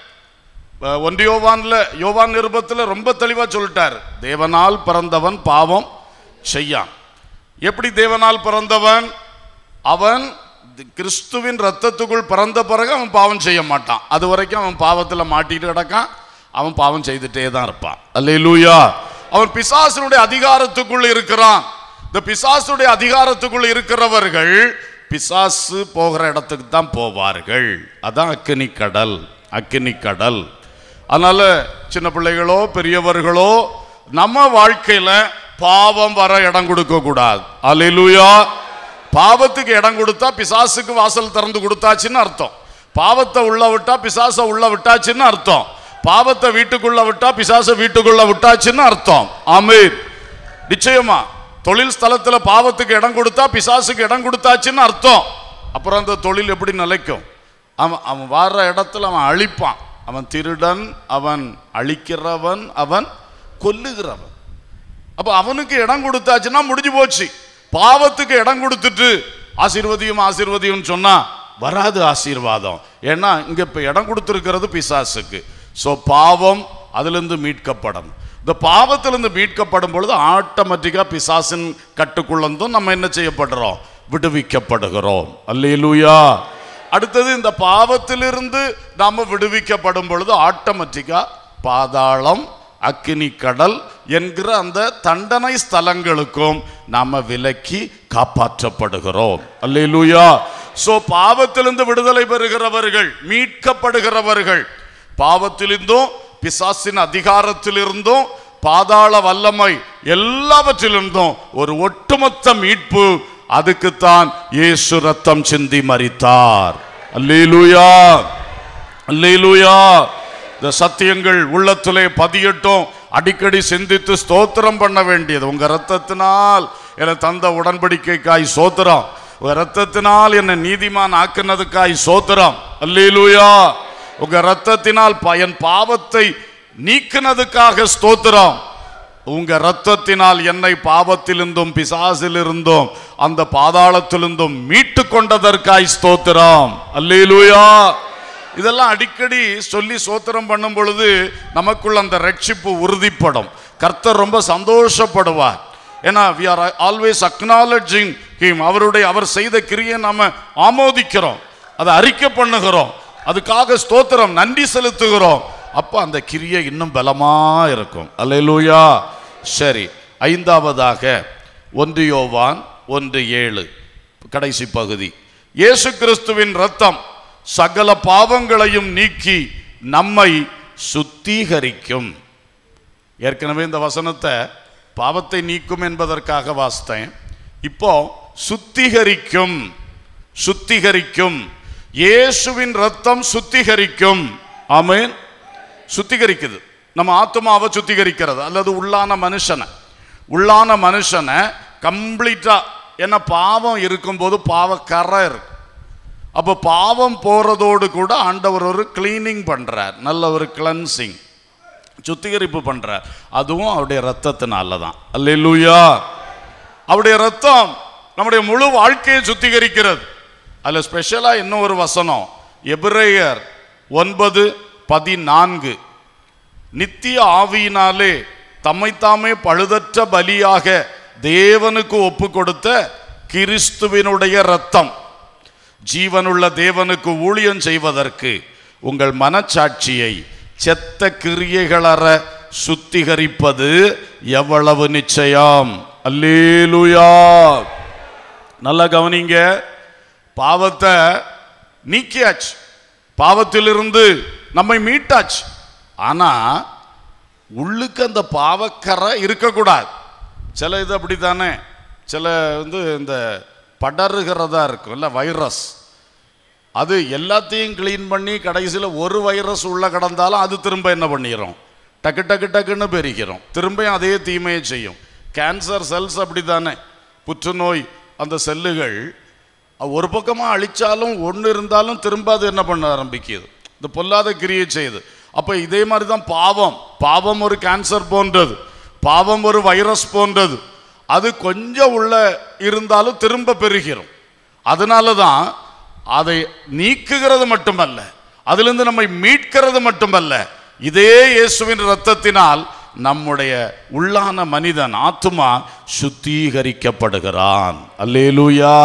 S1: அஹ் ஒன்று யோவான்ல யோவான் நிருபத்தில் ரொம்ப தெளிவா சொல்லிட்டார் தேவனால் பிறந்தவன் பாவம் செய்யான் எப்படி தேவனால் பிறந்தவன் அவன் தி- கிறிஸ்துவின் ரத்தத்துக்குள் பிறந்த பிறகு அவன் பாவம் செய்ய மாட்டான் அது வரைக்கும் அவன் பாவத்தில் மாட்டிட்டு கிடக்கான் அவன் பாவம் செய்துட்டே தான் இருப்பான் அல்லேலூயா அவன் பிசாசனுடைய அதிகாரத்துக்குள் இருக்கிறான் இந்த பிசாசுடைய அதிகாரத்துக்குள் இருக்கிறவர்கள் பிசாசு போகிற இடத்துக்கு தான் போவார்கள் அதான் அக்கினி கடல் அக்கினி கடல் அதனால சின்ன பிள்ளைகளோ பெரியவர்களோ நம்ம வாழ்க்கையில பாவம் வர இடம் கொடுக்க கூடாது அல்லேலூயா பாவத்துக்கு இடம் கொடுத்தா பிசாசுக்கு வாசல் திறந்து கொடுத்தாச்சுன்னு அர்த்தம் பாவத்தை உள்ள விட்டா பிசாசை உள்ள விட்டாச்சுன்னு அர்த்தம் பாவத்தை வீட்டுக்குள்ள விட்டா பிசாசை வீட்டுக்குள்ள விட்டாச்சுன்னு அர்த்தம் ஆமென் நிச்சயமா தொழில் ஸ்தலத்துல பாவத்துக்கு இடம் கொடுத்தா பிசாசுக்கு இடம் கொடுத்தாச்சுன்னு அர்த்தம் அப்புறம் அந்த தொழில் எப்படி நிலைக்கும் அவன் அவன் வர்ற இடத்துல அவன் அழிப்பான் அவன் திருடன் அவன் அழிக்கிறவன் அவன் கொல்லுகிறவன் அப்ப அவனுக்கு இடம் கொடுத்தாச்சுன்னா முடிஞ்சு போச்சு பாவத்துக்கு இடம் கொடுத்துட்டு ஆசீர்வதியும் ஆசீர்வதியும் சொன்னா வராது ஆசீர்வாதம் ஏன்னா இங்க இப்ப இடம் கொடுத்துருக்கிறது பிசாசுக்கு சோ பாவம் அதிலிருந்து மீட்கப்படணும் இந்த பாவத்திலிருந்து மீட்கப்படும் பொழுது ஆட்டோமேட்டிக்காக பிசாசின் கட்டுக்குள்ளந்தும் நம்ம என்ன செய்யப்படுறோம் விடுவிக்கப்படுகிறோம் அல்லேலூயா அடுத்தது இந்த பாவத்திலிருந்து நாம விடுவிக்கப்படும் பொழுது ஆட்டோமேட்டிக்கா பாதாளம் அக்கினி கடல் என்கிற அந்த தண்டனை ஸ்தலங்களுக்கும் நாம விலக்கி காப்பாற்றப்படுகிறோம் அல்லேலூயா சோ பாவத்திலிருந்து விடுதலை பெறுகிறவர்கள் மீட்கப்படுகிறவர்கள் பாவத்திலிருந்தும் பிசாசின் அதிகாரத்திலிருந்தும் பாதாள வல்லமை எல்லாவற்றிலிருந்தும் ஒரு ஒட்டுமொத்த மீட்பு அதுக்குத்தான் இயேசு ரத்தம் சிந்தி மரித்தார் அல்லேலூயா அல்லேலூயா இந்த சத்தியங்கள் உள்ளத்திலே பதியட்டும் அடிக்கடி சிந்தித்து ஸ்தோத்திரம் பண்ண வேண்டியது உங்க ரத்தத்தினால் என தந்த உடன்படிக்கைக்காய் சோத்திரம் உங்க ரத்தத்தினால் என்னை நீதிமான் ஆக்குனதுக்காய் சோத்திரம் அல்லேலூயா உங்க ரத்தத்தினால் ப- என் பாவத்தை நீக்கினதுக்காக ஸ்தோத்திரம் உங்க ரத்தத்தினால் என்னை பாவத்திலிருந்தும் பிசாசிலிருந்தும் அந்த பாதாளத்திலிருந்தும் மீட்டு கொண்டதற்காய் ஸ்தோத்திரம் அல்லேலூயா இதெல்லாம் அடிக்கடி சொல்லி சோத்திரம் பண்ணும் பொழுது நமக்குள்ள அந்த ரட்சிப்பு உறுதிப்படும் கர்த்தர் ரொம்ப சந்தோஷப்படுவார் ஏன்னா we are always acknowledging him அவருடைய அவர் செய்த கிரியை நாம ஆமோதிக்கிறோம் அதை அறிக்கை பண்ணுகிறோம் அதுக்காக ஸ்தோத்திரம் நன்றி செலுத்துகிறோம் அப்ப அந்த கிரியை இன்னும் பலமா இருக்கும் அல்லேலூயா சரி ஐந்தாவதாக ஒன்று யோவான் ஒன்று ஏழு கடைசி பகுதி இயேசு கிறிஸ்துவின் ரத்தம் சகல பாவங்களையும் நீக்கி நம்மை சுத்திகரிக்கும் ஏற்கனவே இந்த வசனத்தை பாவத்தை நீக்கும் என்பதற்காக வாசித்தேன் இப்போ சுத்திகரிக்கும் சுத்திகரிக்கும் இயேசுவின் ரத்தம் சுத்திகரிக்கும் ஆமென் சுத்திகரிக்குது நம்ம ஆத்மாவை சுத்திகரிக்கிறது அல்லது உள்ளான மனுஷனை உள்ளான மனுஷனை கம்ப்ளீட்டா என்ன பாவம் இருக்கும்போது பாவக்கரை இருக்கு அப்போ பாவம் போறதோடு கூட ஆண்டவர் ஒரு கிளீனிங் பண்றார் நல்ல ஒரு கிளன்சிங் சுத்திகரிப்பு பண்றார் அதுவும் அவருடைய ரத்தத்தினால தான் அல்லேலூயா அவருடைய ரத்தம் நம்முடைய முழு வாழ்க்கையை சுத்திகரிக்கிறது அதில் ஸ்பெஷலாக இன்னும் ஒரு வசனம் எபிரேயர் ஒன்பது பதினான்கு நித்திய ஆவியினாலே தம்மைத்தாமே பழுதற்ற பலியாக தேவனுக்கு ஒப்பு கொடுத்த கிறிஸ்துவினுடைய ரத்தம் ஜீவனுள்ள தேவனுக்கு ஊழியம் செய்வதற்கு உங்கள் மனச்சாட்சியை செத்த கிரியைகளற சுத்திகரிப்பது எவ்வளவு நிச்சயம் அல்லேலூயா நல்லா கவனிங்க பாவத்தை நீக்கியாச்சு பாவத்திலிருந்து நம்மை மீட்டாச்சு ஆனா உள்ளுக்கு அந்த பாவக்கரை இருக்கக்கூடாது சில இது அப்படித்தானே சில வந்து இந்த படருகிறதா இருக்கும்ல வைரஸ் அது எல்லாத்தையும் க்ளீன் பண்ணி கடைசியில் ஒரு வைரஸ் உள்ள கடந்தாலும் அது திரும்ப என்ன பண்ணிடும் டக்கு டக்கு டக்குன்னு பெருக்கிறோம் திரும்பியும் அதே தீமையை செய்யும் கேன்சர் செல்ஸ் அப்படி தானே புற்றுநோய் அந்த செல்லுகள் அ- ஒரு பக்கமாக அழிச்சாலும் ஒன்று இருந்தாலும் திரும்ப அது என்ன பண்ண ஆரம்பிக்குது இந்த பொல்லாத கிரியை செய்யுது அப்போ இதே மாதிரி தான் பாவம் பாவம் ஒரு கேன்சர் போன்றது பாவம் ஒரு வைரஸ் போன்றது அது கொஞ்சம் உள்ள இருந்தாலும் திரும்ப பெருகிறோம் அதனால தான் அதை நீக்குகிறது மட்டுமல்ல அதிலிருந்து நம்மை மீட்கிறது மட்டுமல்ல இதே இயேசுவின் ரத்தத்தினால் நம்முடைய உள்ளான மனிதன் ஆத்துமா சுத்திகரிக்கப்படுகிறான் அல்லேலூயா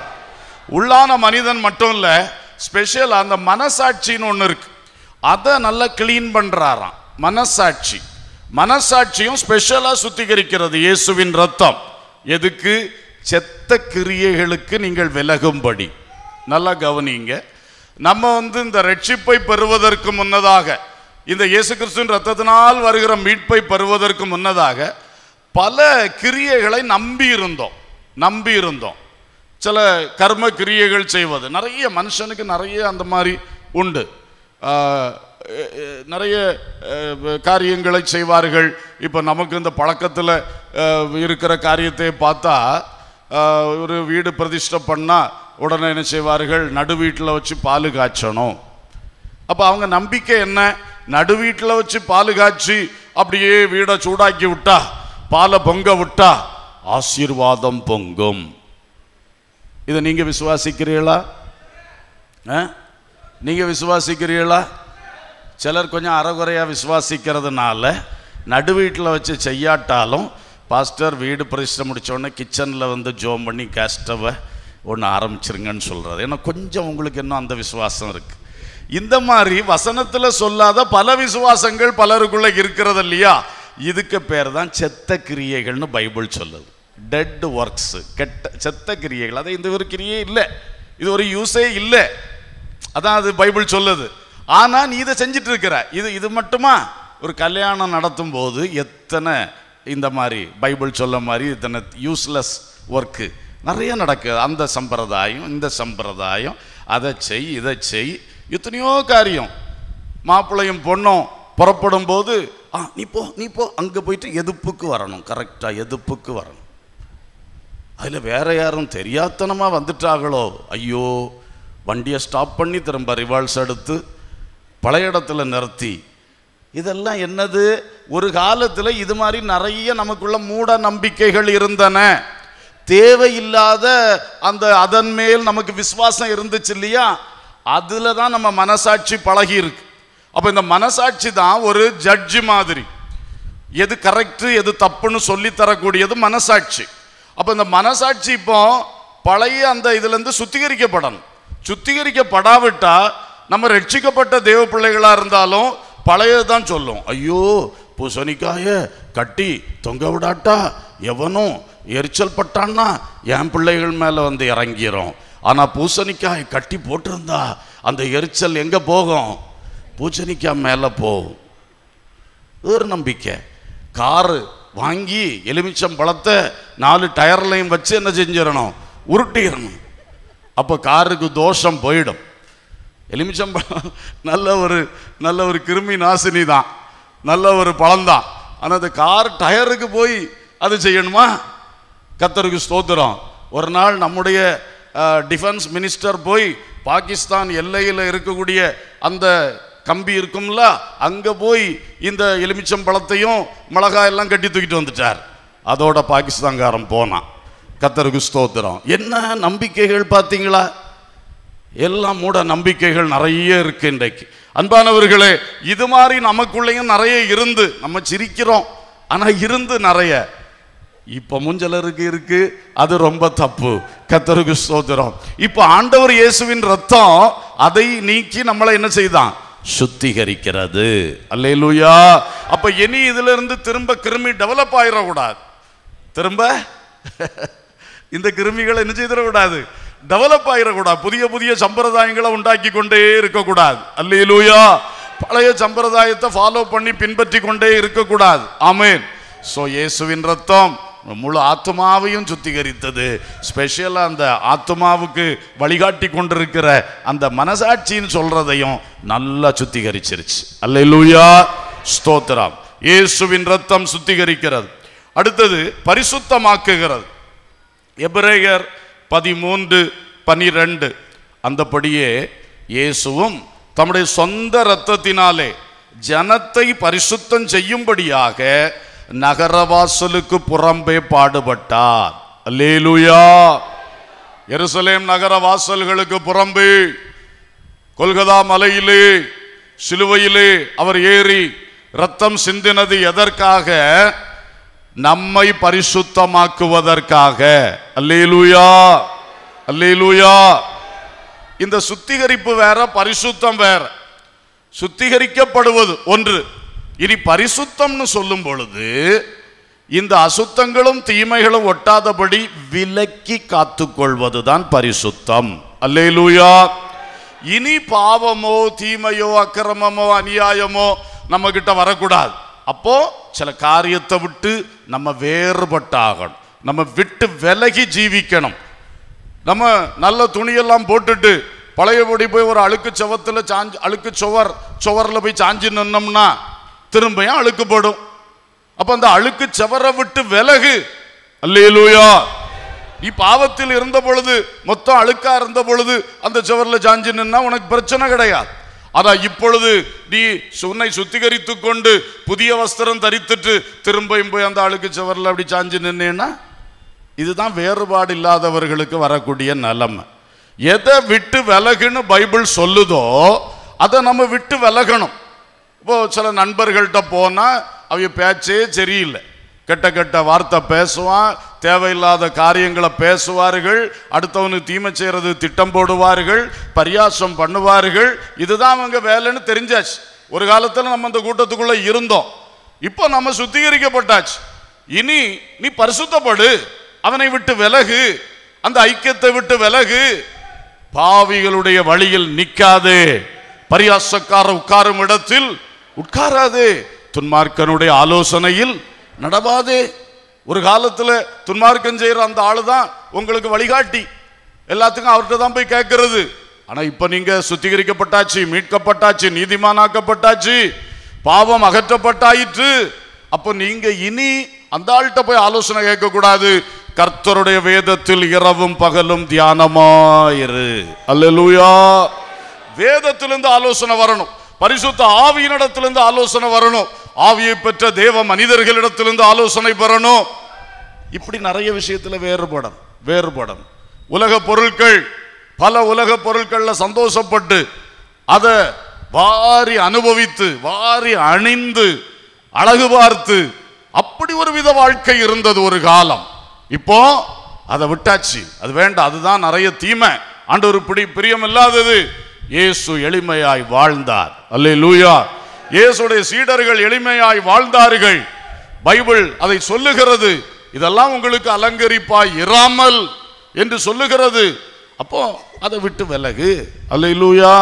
S1: உள்ளான மனிதன் மட்டும் இல்ல ஸ்பெஷல் அந்த மனசாட்சின்னு ஒன்று இருக்கு அதை நல்லா க்ளீன் பண்றாராம் மனசாட்சி மனசாட்சியும் ஸ்பெஷலா சுத்திகரிக்கிறது இயேசுவின் ரத்தம் எதுக்கு செத்த கிரியைகளுக்கு நீங்கள் விலகும்படி நல்லா கவனிங்க நம்ம வந்து இந்த ரட்சிப்பை பெறுவதற்கு முன்னதாக இந்த இயேசு கிறிஸ்துவின் ரத்தத்தினால் வருகிற மீட்பை பெறுவதற்கு முன்னதாக பல கிரியைகளை நம்பி இருந்தோம் நம்பி இருந்தோம் சில கர்ம கிரியைகள் செய்வது நிறைய மனுஷனுக்கு நிறைய அந்த மாதிரி உண்டு ஆஹ் எ- எ- நிறைய அஹ், காரியங்களை செய்வார்கள் இப்போ நமக்கு இந்த பழக்கத்தில் இருக்கிற காரியத்தை பார்த்தா ஆஹ், ஒரு வீடு பிரதிஷ்டை பண்ணால் உடனே என்ன செய்வார்கள் நடு வீட்டில் வச்சு பால் காய்ச்சணும் அப்போ அவங்க நம்பிக்கை என்ன நடு வீட்டில் வச்சு பால் காய்ச்சி அப்படியே வீடை சூடாக்கி விட்டா பாலை பொங்க விட்டா ஆசீர்வாதம் பொங்கும் இதை நீங்க விசுவாசிக்கிறீங்களா ஆ? நீங்க விசுவாசிக்கிறீங்களா சிலர் கொஞ்சம் அறகுறையா விசுவாசிக்கிறதுனால நடு வீட்டில் வச்சு செய்யாட்டாலும் பாஸ்டர் வீடு பிரதிஷ்டை முடிச்ச உடனே கிச்சனில் வந்து ஜோம் பண்ணி கேஸ்டவை ஒன்று ஆரம்பிச்சிருங்கன்னு சொல்கிறது ஏன்னா கொஞ்சம் உங்களுக்கு இன்னும் அந்த விசுவாசம் இருக்குது இந்த மாதிரி வசனத்தில் சொல்லாத பல விசுவாசங்கள் பலருக்குள்ள இருக்கிறது இல்லையா இதுக்கு பேர் தான் செத்த கிரியைகள்னு பைபிள் சொல்லுது டெட் ஒர்க்ஸ் கெட்ட செத்த கிரியைகள் அதை இந்த ஒரு கிரியே இல்லை இது ஒரு யூஸே இல்லை அதான் அது பைபிள் சொல்லுது ஆனா நீ இதை செஞ்சுட்டு இருக்கிற இது இது மட்டுமா ஒரு கல்யாணம் நடத்தும் போது எத்தனை இந்த மாதிரி பைபிள் சொல்ல மாதிரி இத்தனை யூஸ்லெஸ் ஒர்க்கு நிறைய நடக்குது அந்த சம்பிரதாயம் இந்த சம்பிரதாயம் அதை செய் இதை செய் எத்தனையோ காரியம் மாப்பிள்ளையும் பொண்ணும் புறப்படும் போது ஆ நீ போ நீ போ அங்கே போயிட்டு எதுப்புக்கு வரணும் கரெக்டாக எதுப்புக்கு வரணும் அதில் வேற யாரும் தெரியாத்தனமாக வந்துட்டாங்களோ ஐயோ வண்டியை ஸ்டாப் பண்ணி திரும்ப ரிவால்ஸ் எடுத்து பழைய இடத்துல நிறுத்தி இதெல்லாம் என்னது ஒரு காலத்தில் இது மாதிரி நிறைய நமக்குள்ள மூட நம்பிக்கைகள் இருந்தன தேவையில்லாத அந்த அதன் மேல் நமக்கு விசுவாசம் இருந்துச்சு இல்லையா அதில் தான் நம்ம மனசாட்சி பழகி இருக்கு அப்போ இந்த மனசாட்சி தான் ஒரு ஜட்ஜி மாதிரி எது கரெக்டு எது தப்புன்னு சொல்லி தரக்கூடியது மனசாட்சி அப்போ இந்த மனசாட்சி இப்போ பழைய அந்த இதுலேருந்து சுத்திகரிக்கப்படணும் சுத்திகரிக்கப்படாவிட்டா நம்ம ரட்சிக்கப்பட்ட தேவ பிள்ளைகளாக இருந்தாலும் பழையதான் சொல்லும் ஐயோ பூசணிக்காய கட்டி தொங்க விடாட்டா எவனும் எரிச்சல் பட்டான்னா என் பிள்ளைகள் மேலே வந்து இறங்கிரும் ஆனால் பூசணிக்காய் கட்டி போட்டிருந்தா அந்த எரிச்சல் எங்கே போகும் பூசணிக்காய் மேலே போகும் ஒரு நம்பிக்கை காரு வாங்கி எலுமிச்சம் பழத்தை நாலு டயர்லையும் வச்சு என்ன செஞ்சிடணும் உருட்டிடணும் அப்போ காருக்கு தோஷம் போயிடும் எலுமிச்சம் பழம் நல்ல ஒரு நல்ல ஒரு கிருமி நாசினி தான் நல்ல ஒரு பழம்தான் ஆனால் அந்த கார் டயருக்கு போய் அது செய்யணுமா கத்தருக்கு ஸ்தோத்திரம் ஒரு நாள் நம்முடைய டிஃபென்ஸ் மினிஸ்டர் போய் பாகிஸ்தான் எல்லையில் இருக்கக்கூடிய அந்த கம்பி இருக்கும்ல அங்கே போய் இந்த எலுமிச்சம் பழத்தையும் மிளகாய் எல்லாம் கட்டி தூக்கிட்டு வந்துட்டார் அதோட பாகிஸ்தான்காரன் போனான் கத்தருக்கு ஸ்தோத்திரம் என்ன நம்பிக்கைகள் பார்த்தீங்களா எல்லாம் மூட நம்பிக்கைகள் நிறைய இருக்கு இன்றைக்கு அன்பானவர்களே இது மாதிரி நமக்குள்ளேயும் நிறைய இருந்து நம்ம சிரிக்கிறோம் ஆனா இருந்து நிறைய இப்ப முஞ்சலருக்கு இருக்கு அது ரொம்ப தப்பு கத்தருக்கு ஸ்தோத்திரம் இப்ப ஆண்டவர் இயேசுவின் ரத்தம் அதை நீக்கி நம்மளை என்ன செய்தான் சுத்திகரிக்கிறது அல்லேலூயா அப்ப இனி இதுல இருந்து திரும்ப கிருமி டெவலப் ஆயிடக்கூடாது திரும்ப இந்த கிருமிகளை என்ன செய்திடக்கூடாது டெவலப் ஆயிடக்கூடாது புதிய புதிய சம்பிரதாயங்களை உண்டாக்கி கொண்டே இருக்கக்கூடாது அல்லேலூயா பழைய சம்பிரதாயத்தை ஃபாலோ பண்ணி பின்பற்றி கொண்டே இருக்கக்கூடாது ஆமேன் ஸோ இயேசுவின் ரத்தம் முழு ஆத்மாவையும் சுத்திகரித்தது ஸ்பெஷலாக அந்த ஆத்மாவுக்கு வழிகாட்டி கொண்டிருக்கிற அந்த மனசாட்சின்னு சொல்றதையும் நல்லா சுத்திகரிச்சிருச்சு அல்லேலூயா ஸ்தோத்திரம் இயேசுவின் ரத்தம் சுத்திகரிக்கிறது அடுத்தது பரிசுத்தமாக்குகிறது எபிரேயர் பதிமூன்று பனிரெண்டு அந்தபடியே இயேசுவும் தம்முடைய சொந்த இரத்தத்தினாலே ஜனத்தை பரிசுத்தம் செய்யும்படியாக நகரவாசலுக்கு புறம்பே பாடுபட்டார் அல்லேலூயா எருசலேம் நகர வாசல்களுக்கு புறம்பே கொல்கதா மலையிலே சிலுவையிலே அவர் ஏறி ரத்தம் சிந்தினது எதற்காக நம்மை பரிசுத்தமாக்குவதற்காக அல்லேலூயா அல்லேலூயா இந்த சுத்திகரிப்பு வேற பரிசுத்தம் வேற சுத்திகரிக்கப்படுவது ஒன்று இனி பரிசுத்தம்னு சொல்லும் பொழுது இந்த அசுத்தங்களும் தீமைகளும் ஒட்டாதபடி விலக்கி காத்துக்கொள்வதுதான் பரிசுத்தம் அல்லேலூயா இனி பாவமோ தீமையோ அக்கிரமமோ அநியாயமோ நம்ம கிட்ட வரக்கூடாது அப்போ சில காரியத்தை விட்டு நம்ம வேறுபட்டாகணும் நம்ம விட்டு விலகி ஜீவிக்கணும் நம்ம நல்ல துணியெல்லாம் போட்டுட்டு பழையபடி போய் ஒரு அழுக்கு சுவத்துல சாஞ்சு அழுக்கு சுவர் சுவர்ல போய் சாஞ்சு நின்னோம்னா திரும்பியும் அழுக்குப்படும் அப்ப அந்த அழுக்கு சுவரை விட்டு விலகு அல்லேலூயா நீ பாவத்தில் இருந்த பொழுது மொத்தம் அழுக்கா இருந்த பொழுது அந்த சுவர்ல சாஞ்சு நின்னா உனக்கு பிரச்சனை கிடையாது ஆனா இப்பொழுது நீ உன்னை சுத்திகரித்து கொண்டு புதிய வஸ்திரம் தரித்துட்டு திரும்பியும் போய் அந்த அழுக்கு சுவர்ல அப்படி சாஞ்சு நின்னேன்னா இதுதான் வேறுபாடு இல்லாதவர்களுக்கு வரக்கூடிய நிலைமை எதை விட்டு விலகுன்னு பைபிள் சொல்லுதோ அதை நம்ம விட்டு விலகணும் இப்போ சில நண்பர்கள்ட்ட போனால் அவங்க பேச்சே சரியில்லை கெட்ட கெட்ட வார்த்தை பேசுவான் தேவையில்லாத காரியங்களை பேசுவார்கள் அடுத்தவனுக்கு தீமை செய்யறது திட்டம் போடுவார்கள் பரியாசம் பண்ணுவார்கள் இதுதான் அவங்க வேலைன்னு தெரிஞ்சாச்சு ஒரு காலத்துல நம்ம அந்த கூட்டத்துக்குள்ள இருந்தோம் இப்போ நம்ம சுத்திகரிக்கப்பட்டாச்சு இனி நீ பரிசுத்தப்படு அவனை விட்டு விலகு அந்த ஐக்கியத்தை விட்டு விலகு பாவிகளுடைய வழியில் நிக்காதே பரியாசக்கார உட்காரும் இடத்தில் உட்காராதே துன்மார்க்கனுடைய ஆலோசனையில் நடவாதே ஒரு காலத்துல துன்மார்க்கம் செய்யற அந்த ஆளு தான் உங்களுக்கு வழிகாட்டி எல்லாத்துக்கும் அவர்கிட்ட தான் போய் கேட்கறது ஆனா இப்ப நீங்க சுத்திகரிக்கப்பட்டாச்சு மீட்கப்பட்டாச்சு நீதிமானாக்கப்பட்டாச்சு பாவம் அகற்றப்பட்டாயிற்று அப்போ நீங்க இனி அந்த ஆள்கிட்ட போய் ஆலோசனை கேட்க கூடாது கர்த்தருடைய வேதத்தில் இரவும் பகலும் தியானமாயிரு அல்லேலூயா வேதத்திலிருந்து ஆலோசனை வரணும் பரிசுத்த ஆவியினிடத்திலிருந்து ஆலோசனை வரணும் ஆவியை பெற்ற தேவ மனிதர்களிடத்திலிருந்து ஆலோசனை பெறணும் இப்படி நிறைய விஷயத்துல வேறுபடும் வேறுபடும் உலக பொருட்கள் பல உலக பொருட்கள்ல சந்தோஷப்பட்டு அதை வாரி அனுபவித்து வாரி அணிந்து அழகு பார்த்து அப்படி ஒரு வித வாழ்க்கை இருந்தது ஒரு காலம் இப்போ அதை விட்டாச்சு அது வேண்டாம் அதுதான் நிறைய தீமை ஆண்டவர் பிடி பிரியம் இல்லாதது இயேசு எளிமையாய் வாழ்ந்தார் அல்லே லூயா இயேசுடைய சீடர்கள் எளிமையாய் வாழ்ந்தார்கள் பைபிள் அதை சொல்லுகிறது இதெல்லாம் உங்களுக்கு அலங்கரிப்பாய் இராமல் என்று சொல்லுகிறது அப்போ அதை விட்டு விலகு அல்லே லூயா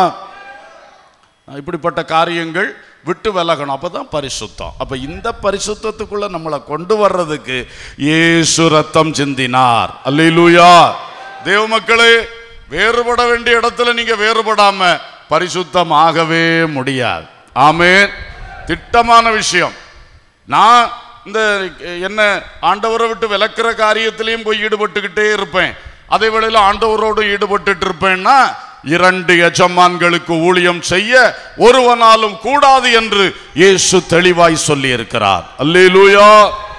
S1: இப்படிப்பட்ட காரியங்கள் விட்டு விலகணும் அப்பதான் பரிசுத்தம் அப்ப இந்த பரிசுத்தத்துக்குள்ள நம்மளை கொண்டு வர்றதுக்கு இயேசு ரத்தம் சிந்தினார் அல்லேலூயா தேவ மக்களே வேறுபட வேண்டிய இடத்துல நீங்க வேறுபடாம பரிசுத்தம் ஆகவே முடியாது ஆமென் திட்டமான விஷயம் நான் இந்த என்ன ஆண்டவரை விட்டு விலக்கிற காரியத்திலையும் போய் ஈடுபட்டுக்கிட்டே இருப்பேன் அதே வேளையில் ஆண்டவரோடு ஈடுபட்டுட்டு இருப்பேன்னா இரண்டு எஜமான்களுக்கு ஊழியம் செய்ய ஒருவனாலும் கூடாது என்று இயேசு தெளிவாய் சொல்லி இருக்கிறார் அல்லேலூயா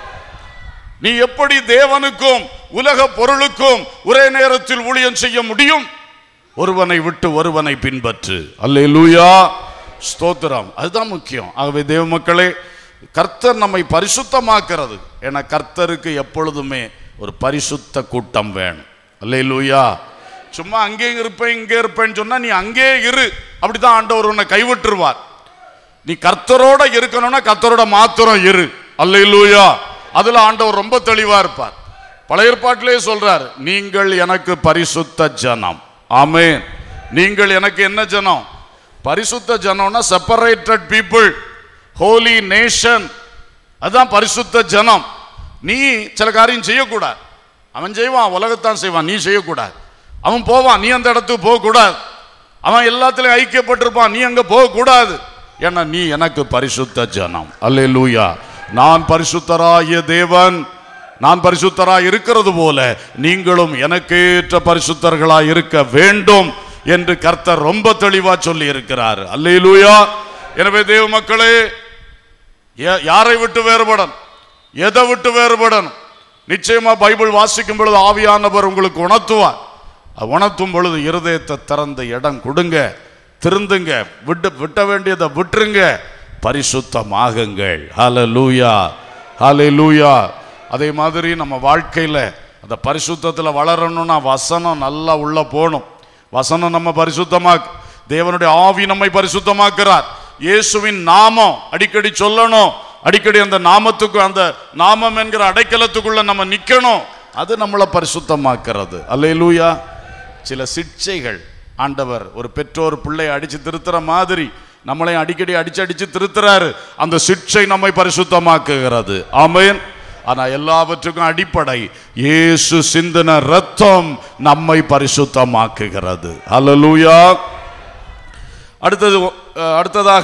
S1: நீ எப்படி தேவனுக்கும் உலக பொருளுக்கும் ஒரே நேரத்தில் ஊழியம் செய்ய முடியும் ஒருவனை விட்டு ஒருவனை பின்பற்று அல்லேலூயா ஸ்தோத்திரம் அதுதான் முக்கியம் ஆகவே தேவ மக்களே கர்த்தர் நம்மை பரிசுத்தமாக்கிறது என கர்த்தருக்கு எப்பொழுதுமே ஒரு பரிசுத்த கூட்டம் வேணும் அல்லேலூயா சும்மா அங்கே இருப்பேன் இங்கே இருப்பேன்னு சொன்னா நீ அங்கே இரு அப்படிதான் ஆண்டவர் உன்னை கைவிட்டுருவார் நீ கர்த்தரோட இருக்கணும்னா கர்த்தரோட மாத்திரம் இரு அல்லேலூயா அதுல ஆண்டவர் ரொம்ப தெளிவா இருப்பார் பழைய ஏற்பாட்டிலே சொல்றார் நீங்கள் எனக்கு பரிசுத்த ஜனம் ஆமென் நீங்கள் எனக்கு என்ன ஜனம் பரிசுத்த ஜனம்னா செப்பரேட்டட் பீப்புள் ஹோலி நேஷன் அதுதான் பரிசுத்த ஜனம் நீ சில காரியம் செய்யக்கூடாது அவன் செய்வான் உலகத்தான் செய்வான் நீ செய்யக்கூடாது அவன் போவான் நீ அந்த இடத்துக்கு போகக்கூடாது அவன் எல்லாத்துலயும் ஐக்கியப்பட்டிருப்பான் நீ அங்க போகக்கூடாது ஏன்னா நீ எனக்கு பரிசுத்த ஜனம் அல்லேலூயா நான் பரிசுத்தராகிய தேவன் நான் பரிசுத்தராய் இருக்கிறது போல நீங்களும் எனக்கேற்ற பரிசுத்தர்களாய் இருக்க வேண்டும் என்று கர்த்தர் ரொம்ப தெளிவா சொல்லி இருக்கிறார் அல்லேலூயா எனவே தேவ மக்களே யா- யாரை விட்டு வேறுபடணும் எதை விட்டு வேறுபடணும் நிச்சயமா பைபிள் வாசிக்கும் பொழுது ஆவியானவர் உங்களுக்கு உணர்த்துவார் அது உணர்த்தும் பொழுது இருதயத்தை திறந்த இடம் கொடுங்க திருந்துங்க விட்டு விட்ட வேண்டியதை விட்டுருங்க பரிசுத்தமாகுங்கள் ஹalleluya ஹalleluya அதே மாதிரி நம்ம வாழ்க்கையில அந்த பரிசுத்தத்தில் வளரணும்னா வசனம் நல்லா உள்ள போகணும் வசனம் நம்ம பரிசுத்தமாக்கு தேவனுடைய ஆவி நம்மை பரிசுத்தமாக்குறார் இயேசுவின் நாமம் அடிக்கடி சொல்லணும் அடிக்கடி அந்த நாமத்துக்கு அந்த நாமம் என்கிற அடைக்கலத்துக்குள்ள நம்ம நிக்கணும் அது நம்மளை பரிசுத்தமாக்குறது அல்லேலூயா சில சிக்ஷைகள் ஆண்டவர் ஒரு பெற்றோர் பிள்ளையை அடிச்சு திருத்துற மாதிரி நம்மளையும் அடிக்கடி அடிச்சு அடிச்சு திருத்துறாரு அந்த சிக்ஷை நம்மை பரிசுத்தமாக்குகிறது ஆமென் ஆனா எல்லாவற்றுக்கும் அடிப்படை இயேசு சிந்தின ரத்தம் நம்மை பரிசுத்தமாக்குகிறது அல்லேலூயா அடுத்தது அஹ், அடுத்ததாக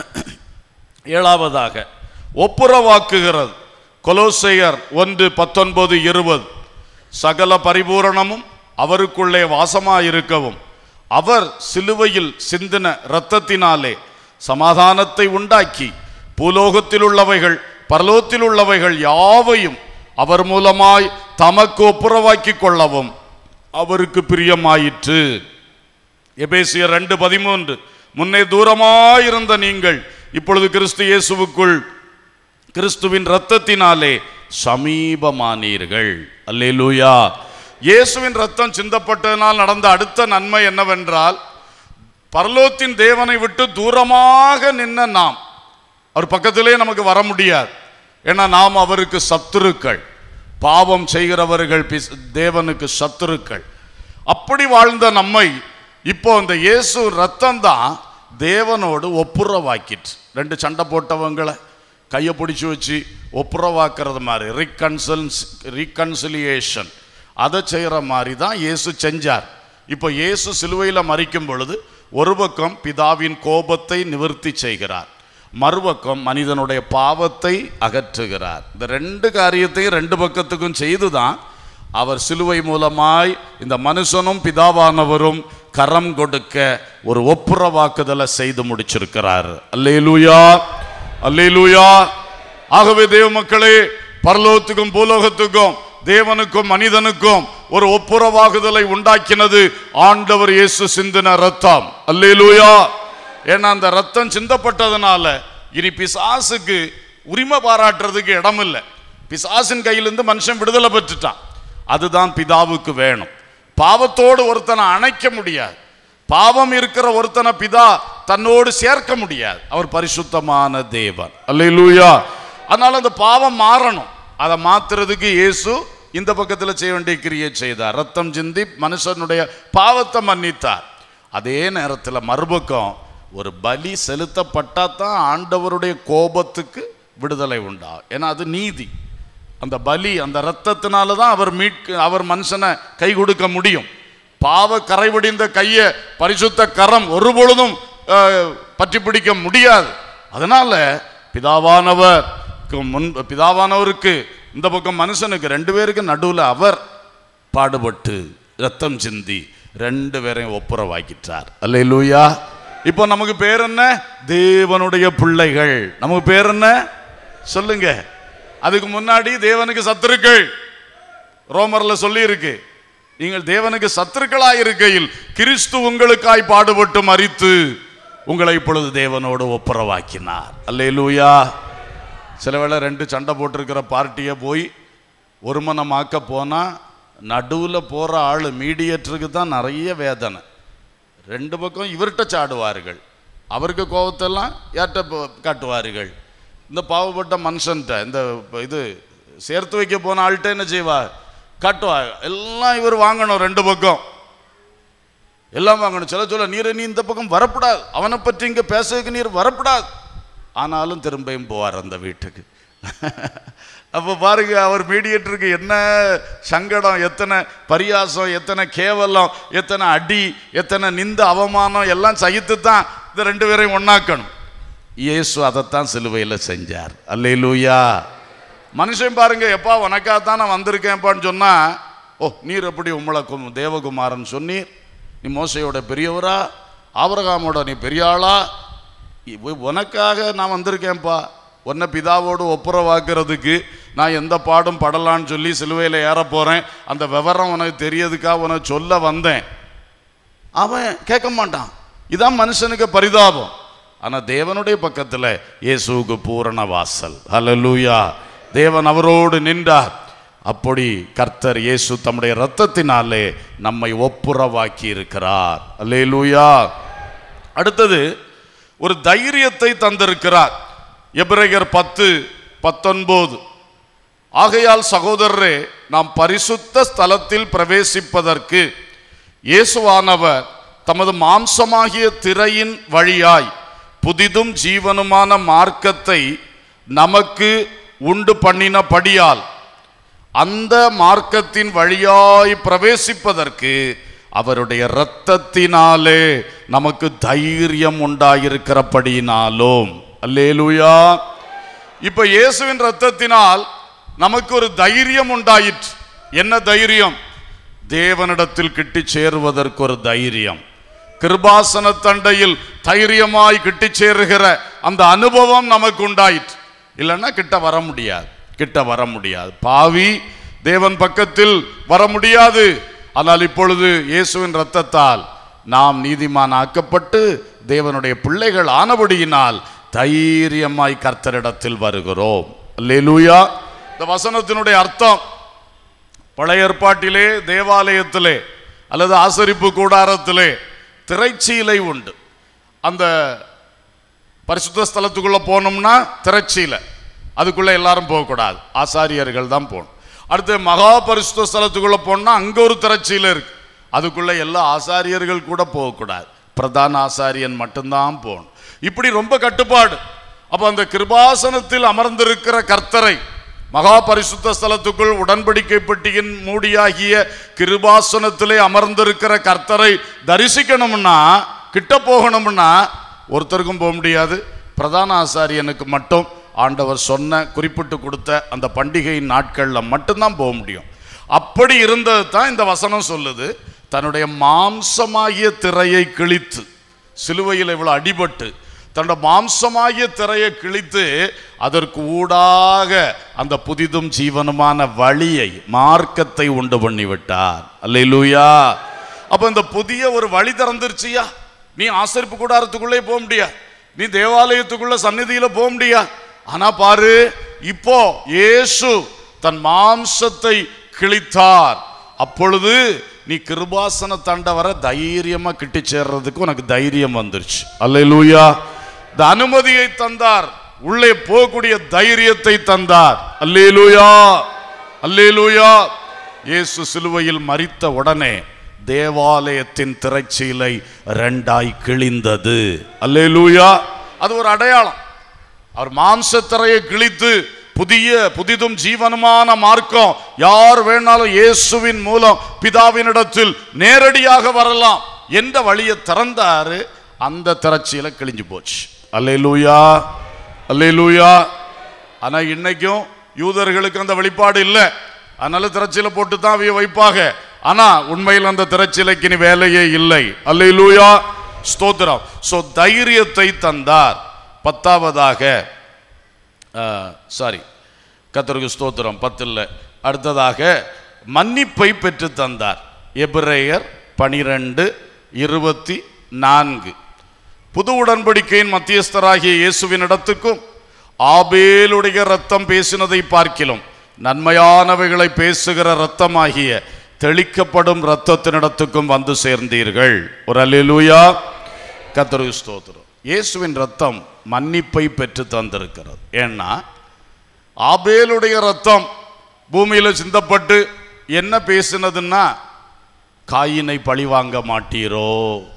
S1: ஏழாவதாக ஒப்புரவாக்குகிறது கொலோசையர் ஒன்று பத்தொன்பது இருபது சகல பரிபூரணமும் அவருக்குள்ளே வாசமாயிருக்கவும் அவர் சிலுவையில் சிந்தின இரத்தத்தினாலே சமாதானத்தை உண்டாக்கி பூலோகத்தில் உள்ளவைகள் பரலோகத்தில் உள்ளவைகள் யாவையும் அவர் மூலமாய் தமக்கு ஒப்புரவாக்கிக் கொள்ளவும் அவருக்கு பிரியமாயிற்று எபேசியர் ரெண்டு பதிமூன்று முன்னே தூரமாயிருந்த நீங்கள் இப்பொழுது கிறிஸ்து இயேசுவுக்குள் கிறிஸ்துவின் இரத்தத்தினாலே சமீபமானீர்கள் அல்லேலூயா இயேசுவின் ரத்தம் சிந்தப்பட்டதனால் நடந்த அடுத்த நன்மை என்னவென்றால் பரலோகத்தின் தேவனை விட்டு தூரமாக நின்ன நாம் அவர் பக்கத்திலே நமக்கு வர முடியாது ஏன்னா நாம் அவருக்கு சத்துருக்கள் பாவம் செய்கிறவர்கள் பிஸ்- தேவனுக்கு சத்துருக்கள் அப்படி வாழ்ந்த நம்மை இப்போ இந்த இயேசு ரத்தம் தான் தேவனோடு ஒப்புரவாக்கிட்டு ரெண்டு சண்டை போட்டவங்களை கையை பிடிச்சி வச்சு ஒப்புரவாக்குறது மாதிரி ரீகன்சல்ஸ் ரீகன்சிலியேஷன் அதை செய்கிற மாதிரி தான் இயேசு செஞ்சார் இப்போ இயேசு சிலுவையில் மறிக்கும் பொழுது ஒரு பக்கம் பிதாவின் கோபத்தை நிவர்த்தி செய்கிறார் மறுபக்கம் மனிதனுடைய பாவத்தை அகற்றுகிறார் இந்த ரெண்டு காரியத்தையும் ரெண்டு பக்கத்துக்கும் செய்துதான் அவர் சிலுவை மூலமாய் இந்த மனுஷனும் பிதாவானவரும் கரம் கொடுக்க ஒரு ஒப்புரவாக்குதலை செய்து முடிச்சிருக்கிறார் அல்லேலூயா அல்லேலூயா ஆகவே தேவ மக்களே பரலோகத்துக்கும் பூலோகத்துக்கும் தேவனுக்கும் மனிதனுக்கும் ஒரு ஒப்புரவாகுதலை உண்டாக்கினது ஆண்டவர் இயேசு சிந்தின ரத்தம் அல்லேலூயா ஏன்னா அந்த ரத்தம் சிந்தப்பட்டதுனால இனி பிசாசுக்கு உரிமை பாராட்டுறதுக்கு இடம் இல்லை பிசாசின் கையிலிருந்து மனுஷன் விடுதலை பெற்றுட்டான் அதுதான் பிதாவுக்கு வேணும் பாவத்தோடு ஒருத்தனை அணைக்க முடியாது பாவம் இருக்கிற ஒருத்தனை பிதா தன்னோடு சேர்க்க முடியாது அவர் பரிசுத்தமான தேவன் அல்லேலூயா அதனால அந்த பாவம் மாறணும் அதை மாத்துறதுக்கு இயேசு இந்த பக்கத்தில் செய்ய வேண்டிய கிரியை செய்தார் ரத்தம் சிந்தி மனுஷனுடைய பாவத்தை மன்னித்தார் அதே நேரத்தில் மறுபக்கம் ஒரு பலி செலுத்தப்பட்டா தான் ஆண்டவருடைய கோபத்துக்கு விடுதலை உண்டாகும் ஏன்னா அது நீதி அந்த பலி அந்த ரத்தத்தினால தான் அவர் மீட்க அவர் மனுஷனை கை கொடுக்க முடியும் பாவ கரைவடிந்த கையை பரிசுத்த கரம் ஒருபொழுதும் அஹ், பற்றி பிடிக்க முடியாது அதனால பிதாவானவர் முன் பிதாவானவருக்கு இந்த பக்கம் மனுஷனுக்கு ரெண்டு பேருக்கு நடுவில் அவர் பாடுபட்டு ரத்தம் சிந்தி ரெண்டு பேரையும் ஒப்புரவாக்கிட்டார் அல்லேலூயா இப்போ நமக்கு பேர் என்ன தேவனுடைய பிள்ளைகள் நமக்கு பேர் என்ன சொல்லுங்க அதுக்கு முன்னாடி தேவனுக்கு சத்துருக்கள் ரோமர்ல சொல்லி இருக்கு நீங்கள் தேவனுக்கு சத்துருக்களாய் இருக்கையில் கிறிஸ்து உங்களுக்காய் பாடுபட்டு மறித்து உங்களை இப்பொழுது தேவனோடு ஒப்புரவாக்கினார் அல்லேலூயா சில வேளை ரெண்டு சண்டை போட்டிருக்கிற பார்ட்டியை போய் ஒருமனமாக்க போனால் நடுவில் போகிற ஆள் மீடியேட்டருக்கு தான் நிறைய வேதனை ரெண்டு பக்கம் இவர்கிட்ட சாடுவார்கள் அவருக்கு கோபத்தெல்லாம் யார்கிட்ட போ- காட்டுவார்கள் இந்த பாவப்பட்ட மனுஷன்ட்ட இந்த ப- இது சேர்த்து வைக்க போன ஆள்கிட்ட என்ன செய்வா காட்டுவா எல்லாம் இவர் வாங்கணும் ரெண்டு பக்கம் எல்லாம் வாங்கணும் சொல்ல சொல்ல நீர் நீ இந்த பக்கம் வரக்கூடாது அவனை பற்றி இங்கே பேசுறதுக்கு நீர் வரக்கூடாது ஆனாலும் திரும்பியும் போவார் அந்த வீட்டுக்கு அப்போ பாருங்க அவர் மீடியேட்டருக்கு என்ன சங்கடம் எத்தனை பரியாசம் எத்தனை கேவலம் எத்தனை அடி எத்தனை நிந்த அவமானம் எல்லாம் சகித்து தான் இந்த ரெண்டு பேரையும் ஒண்ணாக்கணும் இயேசு அதைத்தான் சிலுவையில் செஞ்சார் அல்லேலூயா மனுஷன் பாருங்க எப்பா உனக்காக தான் நான் வந்திருக்கேன்ப்பான்னு சொன்னா ஓ நீர் எப்படி உம்மளை கு- தேவகுமாரன் சொன்னீர் நீ மோசையோட பெரியவரா ஆபிரகாமோட நீ பெரிய ஆளா இவ- உனக்காக நான் வந்திருக்கேன்ப்பா உன்னை பிதாவோடு ஒப்புரவாக்குறதுக்கு நான் எந்த பாடும் படலான்னு சொல்லி சிலுவையில் ஏற போகிறேன் அந்த விவரம் உனக்கு தெரியதுக்காக உனக்கு சொல்ல வந்தேன் அவன் கேட்க மாட்டான் இதான் மனுஷனுக்கு பரிதாபம் ஆனா தேவனுடைய பக்கத்துல இயேசுவுக்கு பூரண வாசல் ஹalleluya தேவன் அவரோடு நின்றார் அப்படி கர்த்தர் இயேசு தம்முடைய இரத்தத்தினாலே நம்மை ஒப்புரவாக்கி இருக்கிறார் அல்லேலூயா அடுத்தது ஒரு தைரியத்தை தந்திருக்கிறார் எபிரேயர் பத்து பத்தொன்பது ஆகையால் சகோதரரே நாம் பரிசுத்த ஸ்தலத்தில் பிரவேசிப்பதற்கு இயேசுவானவர் தமது மாம்சமாகிய திரையின் வழியாய் புதிதும் ஜீவனுமான மார்க்கத்தை நமக்கு உண்டு பண்ணினபடியால் அந்த மார்க்கத்தின் வழியாய் பிரவேசிப்பதற்கு அவருடைய இரத்தத்தினாலே நமக்கு தைரியம் உண்டாயிருக்கிறபடியினாலும் அல்லேலூயா இப்ப இயேசுவின் ரத்தத்தினால் நமக்கு ஒரு தைரியம் உண்டாயிற்று என்ன தைரியம் தேவனிடத்தில் கிட்டி சேருவதற்கு ஒரு தைரியம் கிருபாசன தண்டையில் தைரியமாய் கிட்டி சேருகிற அந்த அனுபவம் நமக்கு உண்டாயிற்று இல்லைன்னா கிட்ட வர முடியாது கிட்ட வர முடியாது பாவி தேவன் பக்கத்தில் வர முடியாது ஆனால் இப்பொழுது இயேசுவின் இரத்தத்தால் நாம் நீதிமான் ஆக்கப்பட்டு தேவனுடைய பிள்ளைகள் ஆனபடியினால் தைரியமாய் கர்த்தரிடத்தில் வருகிறோம் அல்லேலூயா இந்த வசனத்தினுடைய அர்த்தம் பழைய ஏற்பாட்டிலே தேவாலயத்திலே அல்லது ஆசரிப்பு கூடாரத்திலே திரைச்சீலை உண்டு அந்த பரிசுத்த ஸ்தலத்துக்குள்ள போனோம்னா திரைச்சீலை அதுக்குள்ள எல்லாரும் போகக்கூடாது ஆசாரியர்கள் தான் போகணும் அடுத்து மகா பரிசுத்த ஸ்தலத்துக்குள்ள போனா அங்க ஒரு திரைச்சீலை இருக்கு அதுக்குள்ள எல்லா ஆசாரியர்கள் கூட போகக்கூடாது பிரதான ஆசாரியன் மட்டும்தான் போகணும் இப்படி ரொம்ப கட்டுப்பாடு அப்ப அந்த கிருபாசனத்தில் அமர்ந்திருக்கிற கர்த்தரை மகா பரிசுத்த ஸ்தலத்துக்குள் உடன்படிக்கை பெட்டியின் மூடியாகிய கிருபாசனத்திலே அமர்ந்திருக்கிற கர்த்தரை தரிசிக்கணும்னா கிட்ட போகணும்னா ஒருத்தருக்கும் போக முடியாது பிரதான ஆசாரியனுக்கு மட்டும் ஆண்டவர் சொன்ன குறிப்பிட்டு கொடுத்த அந்த பண்டிகையின் நாட்களில் மட்டும்தான் போக முடியும் அப்படி இருந்தது தான் இந்த வசனம் சொல்லுது தன்னுடைய மாம்சமாகிய திரையை கிழித்து சிலுவையில் இவ்வளவு அடிபட்டு தன்னோட மாம்சமாகிய திரையை கிழித்து அதற்கு ஊடாக அந்த புதிதும் ஜீவனுமான வழியை மார்க்கத்தை உண்டு பண்ணி விட்டார் அல்லேலூயா அப்ப இந்த புதிய ஒரு வழி திறந்துருச்சியா நீ ஆசரிப்பு கூடாரத்துக்குள்ளே போக முடியா நீ தேவாலயத்துக்குள்ள சந்நிதியில போக முடியா ஆனா பாரு இப்போ இயேசு தன் மாம்சத்தை கிழித்தார் அப்பொழுது நீ கிருபாசன தண்ட வர தைரியமா கிட்டி சேர்றதுக்கு உனக்கு தைரியம் வந்துருச்சு அல்லேலூயா இந்த அனுமதியை தந்தார் உள்ளே போகக்கூடிய தைரியத்தை தந்தார் அல்லேலூயா அல்லேலூயா இயேசு சிலுவையில் மரித்த உடனே தேவாலயத்தின் திரைச்சீலை ரெண்டாய் கிழிந்தது அல்லேலூயா அது ஒரு அடையாளம் அவர் மாம்சத்திரையை கிழித்து புதிய புதிதும் ஜீவனுமான மார்க்கம் யார் வேணாலும் இயேசுவின் மூலம் பிதாவினிடத்தில் நேரடியாக வரலாம் என்ற வழியை திறந்தாரு அந்த திரைச்சியில கிழிஞ்சு போச்சு அல்லேலூயா அல்லேலூயா ஆனா இன்னைக்கும் யூதர்களுக்கு அந்த வெளிப்பாடு இல்லை அதனால திரைச்சில போட்டு தான் அவைய வைப்பாங்க ஆனா உண்மையில் அந்த திரைச்சிலைக்கு நீ வேலையே இல்லை அல்லேலூயா ஸ்தோத்திரம் சோ தைரியத்தை தந்தார் பத்தாவதாக சாரி கத்தருக்கு ஸ்தோத்திரம் பத்தில் அடுத்ததாக மன்னிப்பை பெற்று தந்தார் எபிரேயர் பனிரெண்டு இருபத்தி நான்கு புது உடன்படிக்கையின் மத்தியஸ்தராகிய இயேசுவின் இடத்துக்கும் ஆபேலுடைய ரத்தம் பேசினதை பார்க்கிலும் நன்மையானவைகளை பேசுகிற ரத்தமாகிய தெளிக்கப்படும் இரத்தத்தினிடத்துக்கும் வந்து சேர்ந்தீர்கள் ஒரு அல்லேலூயா கத்தருக்கு ஸ்தோத்திரம் இயேசுவின் ரத்தம் மன்னிப்பை பெற்று தந்திருக்கிறது ஏன்னா ஆபேலுடைய ரத்தம் பூமியில சிந்தப்பட்டு என்ன பேசினதுன்னா காயினை பழிவாங்க மாட்டீரோ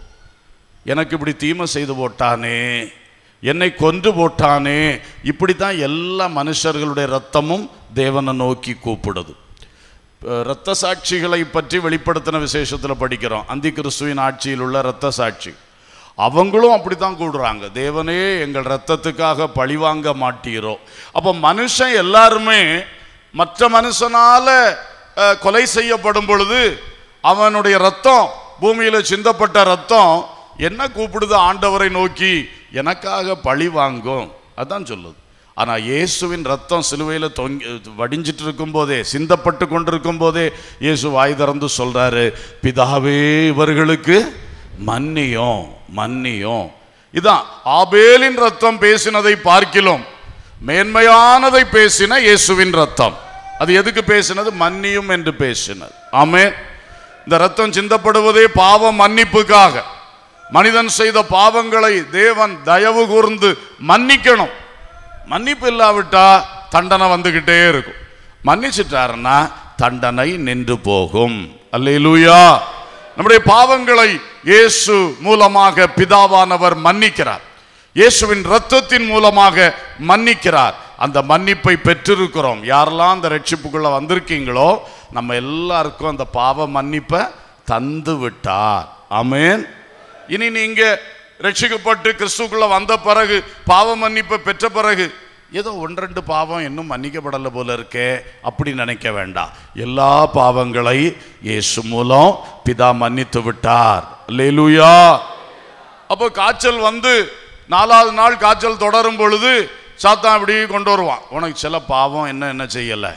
S1: எனக்கு இப்படி தீமை செய்து போட்டானே என்னை கொன்று போட்டானே இப்படி தான் எல்லா மனுஷர்களுடைய ரத்தமும் தேவனை நோக்கி கூப்பிடுது அஹ் இரத்த சாட்சிகளை பற்றி வெளிப்படுத்தின விசேஷத்தில் படிக்கிறோம் அந்தி கிறிஸ்துவின் ஆட்சியில் உள்ள இரத்த சாட்சி அவங்களும் அப்படித்தான் கூடுறாங்க தேவனே எங்கள் ரத்தத்துக்காக பழிவாங்க மாட்டீரோ அப்போ மனுஷன் எல்லாருமே மற்ற மனுஷனால அஹ், கொலை செய்யப்படும் பொழுது அவனுடைய ரத்தம் பூமியில சிந்தப்பட்ட ரத்தம் என்ன கூப்பிடுது ஆண்டவரை நோக்கி எனக்காக பழி வாங்கும் அதான் சொல்லுது ஆனா இயேசுவின் ரத்தம் சிலுவையில தொங்கி வடிஞ்சிட்டு இருக்கும் போதே சிந்தப்பட்டு கொண்டிருக்கும் போதே இயேசு வாய் திறந்து சொல்றாரு பிதாவே இவர்களுக்கு மன்னியும் மன்னியும் இதான் ஆபேலின் ரத்தம் பேசினதை பார்க்கிலும் மேன்மையானதை பேசின இயேசுவின் ரத்தம் அது எதுக்கு பேசினது மன்னியும் என்று பேசினது ஆமே இந்த ரத்தம் சிந்தப்படுவதே பாவ மன்னிப்புக்காக மனிதன் செய்த பாவங்களை தேவன் தயவு கூர்ந்து மன்னிக்கணும் மன்னிப்பு இல்லாவிட்டா தண்டனை வந்துகிட்டே இருக்கும் மன்னிச்சிட்டாருன்னா தண்டனை நின்று போகும் அல்லேலூயா நம்முடைய பாவங்களை இயேசு மூலமாக பிதாவானவர் மன்னிக்கிறார் இயேசுவின் இரத்தத்தின் மூலமாக மன்னிக்கிறார் அந்த மன்னிப்பை பெற்றிருக்கிறோம் யாரெல்லாம் அந்த ரட்சிப்புக்குள்ள வந்திருக்கீங்களோ நம்ம எல்லாருக்கும் அந்த பாவ மன்னிப்பை தந்து விட்டார் ஆமென் இனி நீங்க ரட்சிக்கப்பட்டு கிறிஸ்துக்குள்ள வந்த பிறகு பாவ மன்னிப்பை பெற்ற பிறகு ஏதோ ஒன்றெண்டு பாவம் இன்னும் மன்னிக்கப்படலை போல இருக்கே அப்படி நினைக்க வேண்டாம் எல்லா பாவங்களை இயேசு மூலம் பிதா மன்னித்து விட்டார் அல்லேலூயா அப்போ காய்ச்சல் வந்து நாலாவது நாள் காய்ச்சல் தொடரும் பொழுது சாத்தான் இப்படி கொண்டு வருவான் உனக்கு சில பாவம் என்ன என்ன செய்யலை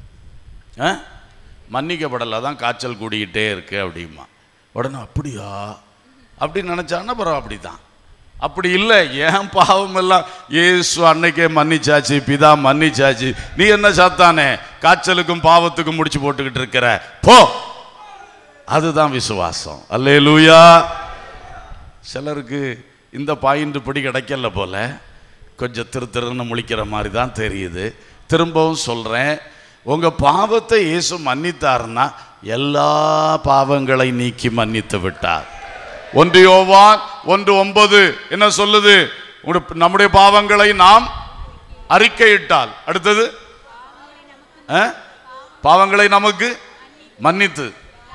S1: ஆ? மன்னிக்கப்படலை தான் காய்ச்சல் கூடிக்கிட்டே இருக்கு அப்படிமா உடனே அப்படியா அப்படி நினச்சான்னா பரவ அப்படி தான் அப்படி இல்லை ஏன் பாவம் எல்லாம் இயேசு அன்னைக்கே மன்னிச்சாச்சு பிதா மன்னிச்சாச்சு நீ என்ன சாத்தானே காய்ச்சலுக்கும் பாவத்துக்கும் முடிச்சு போட்டுக்கிட்டு இருக்கிற போ அதுதான் விசுவாசம் அல்லேலூயா சிலருக்கு இந்த பாயிண்ட் படி கிடைக்கல போல கொஞ்சம் திரு திருன்னு முழிக்கிற மாதிரி தான் தெரியுது திரும்பவும் சொல்கிறேன் உங்கள் பாவத்தை இயேசு மன்னித்தாருன்னா எல்லா பாவங்களை நீக்கி மன்னித்து விட்டார் ஒன்று யோவான் ஒன்று ஒன்பது என்ன சொல்லுது உங்களுடைய- நம்முடைய பாவங்களை நாம் அறிக்கையிட்டால் அடுத்தது ஆ? பாவங்களை நமக்கு மன்னித்து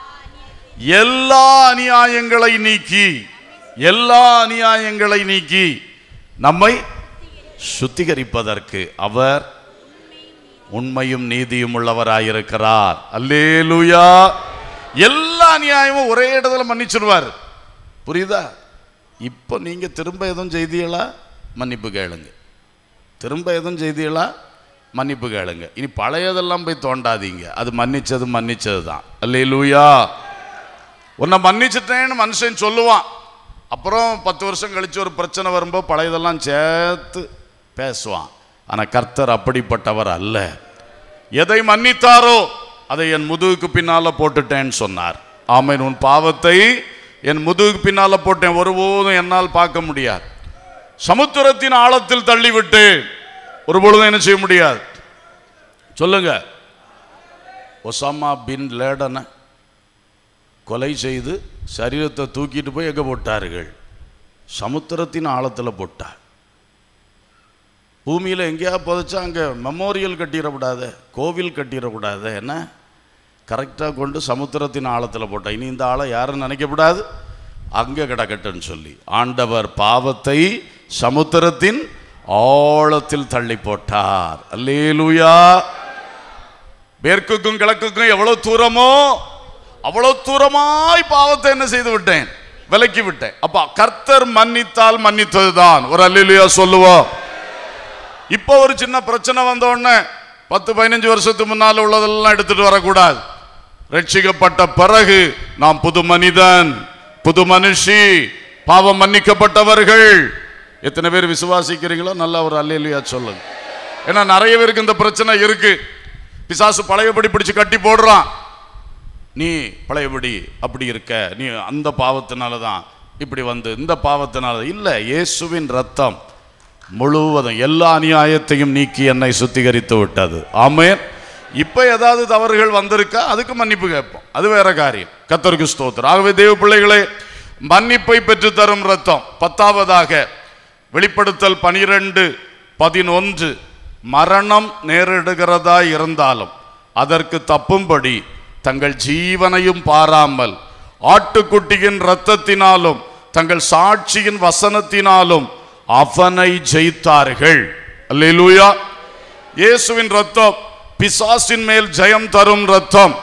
S1: எல்லா அநியாயங்களை நீக்கி எல்லா அநியாயங்களை நீக்கி நம்மை சுத்திகரிப்பதற்கு அவர் உண்மையும் நீதியும் உள்ளவராயிருக்கிறார் அல்லேலூயா எல்லா அநியாயமும் ஒரே இடத்துல மன்னிச்சிருவார் புரியுதா இப்போ நீங்க திரும்ப எதுவும் செய்தீங்களா மன்னிப்பு கேளுங்க திரும்ப எதுவும் செய்தீங்களா மன்னிப்பு கேளுங்க இனி பழையதெல்லாம் போய் தோண்டாதீங்க அது மன்னிச்சது மன்னிச்சது தான் அல்லேலூயா உன்னை மன்னிச்சிட்டேன்னு மனுஷன் சொல்லுவான் அப்புறம் பத்து வருஷம் கழிச்சு ஒரு பிரச்சனை வரும்போது பழையதெல்லாம் சேர்த்து பேசுவான் ஆனால் கர்த்தர் அப்படிப்பட்டவர் அல்ல எதை மன்னித்தாரோ அதை என் முதுகுக்கு பின்னால போட்டுட்டேன்னு சொன்னார் ஆமென் உன் பாவத்தை என் முதுகுக்கு பின்னால போட்டேன் ஒருபோதும் என்னால் பார்க்க முடியாது சமுத்திரத்தின் ஆழத்தில் தள்ளிவிட்டு ஒருபொழுதும் என்ன செய்ய முடியாது சொல்லுங்க ஒசாமா பின் லேடனை கொலை செய்து சரீரத்தை தூக்கிட்டு போய் எங்கே போட்டார்கள் சமுத்திரத்தின் ஆழத்தில் போட்டார் பூமியில் எங்கேயா புதைச்சா அங்கே மெமோரியல் கட்டிடக்கூடாது கோவில் கட்டிடக்கூடாது என்ன கரெக்டாக கொண்டு சமுத்திரத்தின் ஆழத்தில் போட்டா இனி இந்த ஆளை யாரும் நினைக்கக்கூடாது அங்கே கிடக்கட்டுன்னு சொல்லி ஆண்டவர் பாவத்தை சமுத்திரத்தின் ஆழத்தில் தள்ளி போட்டார் அல்லேலூயா மேற்குக்கும் கிழக்குக்கும் எவ்வளவு தூரமோ அவ்வளவு தூரமாய் பாவத்தை என்ன செய்து விட்டேன் விலக்கி விட்டேன் அப்ப கர்த்தர் மன்னித்தால் மன்னித்ததுதான் ஒரு அல்லேலூயா சொல்லுவோம் இப்போ ஒரு சின்ன பிரச்சனை வந்த உடனே பத்து பதினஞ்சு வருஷத்துக்கு முன்னால் உள்ளதெல்லாம் எடுத்துட்டு வரக்கூடாது ரட்சிக்கப்பட்ட பிறகு நாம் புது மனிதன் புது மனுஷி பாவம் மன்னிக்கப்பட்டவர்கள் எத்தனை பேர் விசுவாசிக்கிறீங்களோ நல்லா ஒரு அல்லேலூயா சொல்லுங்க ஏன்னா நிறைய பேருக்கு இந்த பிரச்சனை இருக்கு பிசாசு பழையபடி பிடிச்சு கட்டி போடுறான் நீ பழையபடி அப்படி இருக்க நீ அந்த பாவத்தினால தான் இப்படி வந்து இந்த பாவத்தினால இல்லை இயேசுவின் ரத்தம் முழுவதும் எல்லா அநியாயத்தையும் நீக்கி என்னை சுத்திகரித்து விட்டது ஆமென் இப்போ ஏதாவது தவறுகள் வந்திருக்கா அதுக்கு மன்னிப்பு கேட்போம் அது வேற காரியம் கத்தருக்கு ஸ்தோத்திரம் ஆகவே தேவ பிள்ளைகளே மன்னிப்பை பெற்று தரும் ரத்தம் பத்தாவதாக வெளிப்படுத்தல் பனிரெண்டு பதினொன்று மரணம் நேரிடுகிறதா இருந்தாலும் அதற்கு தப்பும்படி தங்கள் ஜீவனையும் பாராமல் ஆட்டுக்குட்டியின் இரத்தத்தினாலும் தங்கள் சாட்சியின் வசனத்தினாலும் அவனை ஜெயித்தார்கள் அல்லேலூயா இயேசுவின் ரத்தம் பிசாசின் மேல் ஜெயம் தரும் ரத்தம்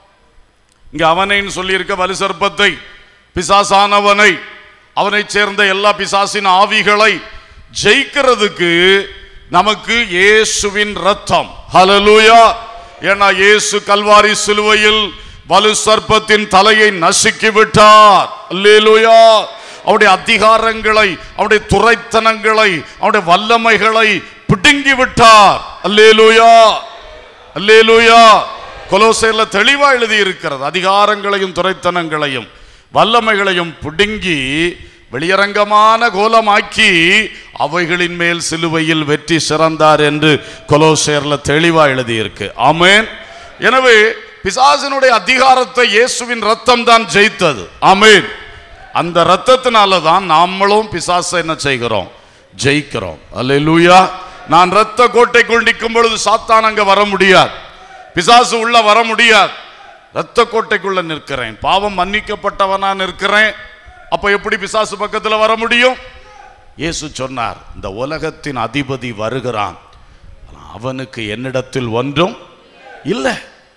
S1: இங்க அவனைன்னு சொல்லியிருக்க வலு சர்ப்பத்தை பிசாசானவனை அவனைச் சேர்ந்த எல்லா பிசாசின் ஆவிகளை ஜெயிக்கிறதுக்கு நமக்கு இயேசுவின் ரத்தம் ஹalleluya ஏன்னா இயேசு கல்வாரி சிலுவையில் வலு சர்ப்பத்தின் தலையை நசுக்கி விட்டார் அல்லேலூயா அவருடைய அதிகாரங்களை அவருடைய துரைத்தனங்களை அவருடைய வல்லமைகளை பிடுங்கி விட்டார் அல்லேலூயா அல்லேலூயா கொலோசையில தெளிவா எழுதி இருக்கிறது அதிகாரங்களையும் துரைத்தனங்களையும் வல்லமைகளையும் பிடுங்கி வெளியரங்கமான கோலமாக்கி அவைகளின் மேல் சிலுவையில் வெற்றி சிறந்தார் என்று கொலோசேர்ல தெளிவா எழுதியிருக்கு ஆமென் எனவே பிசாசினுடைய அதிகாரத்தை இயேசுவின் ரத்தம் தான் ஜெயித்தது ஆமென் அந்த ரத்தத்தினால தான் நாமளும் பிசாசை என்ன செய்கிறோம் ஜெயிக்கிறோம் அல்லேலூயா நான் ரத்த கோட்டைக்குள் நிற்கும் பொழுது சாத்தான் அங்க வர முடியாது பிசாசு உள்ள வர முடியாது ரத்த கோட்டைக்குள்ள நிற்கிறேன் பாவம் மன்னிக்கப்பட்டவனா நிற்கிறேன் அப்ப எப்படி பிசாசு பக்கத்துல வர முடியும் இயேசு சொன்னார் இந்த உலகத்தின் அதிபதி வருகிறான் ஆனா அவனுக்கு என்னிடத்தில் ஒன்றும் இல்லை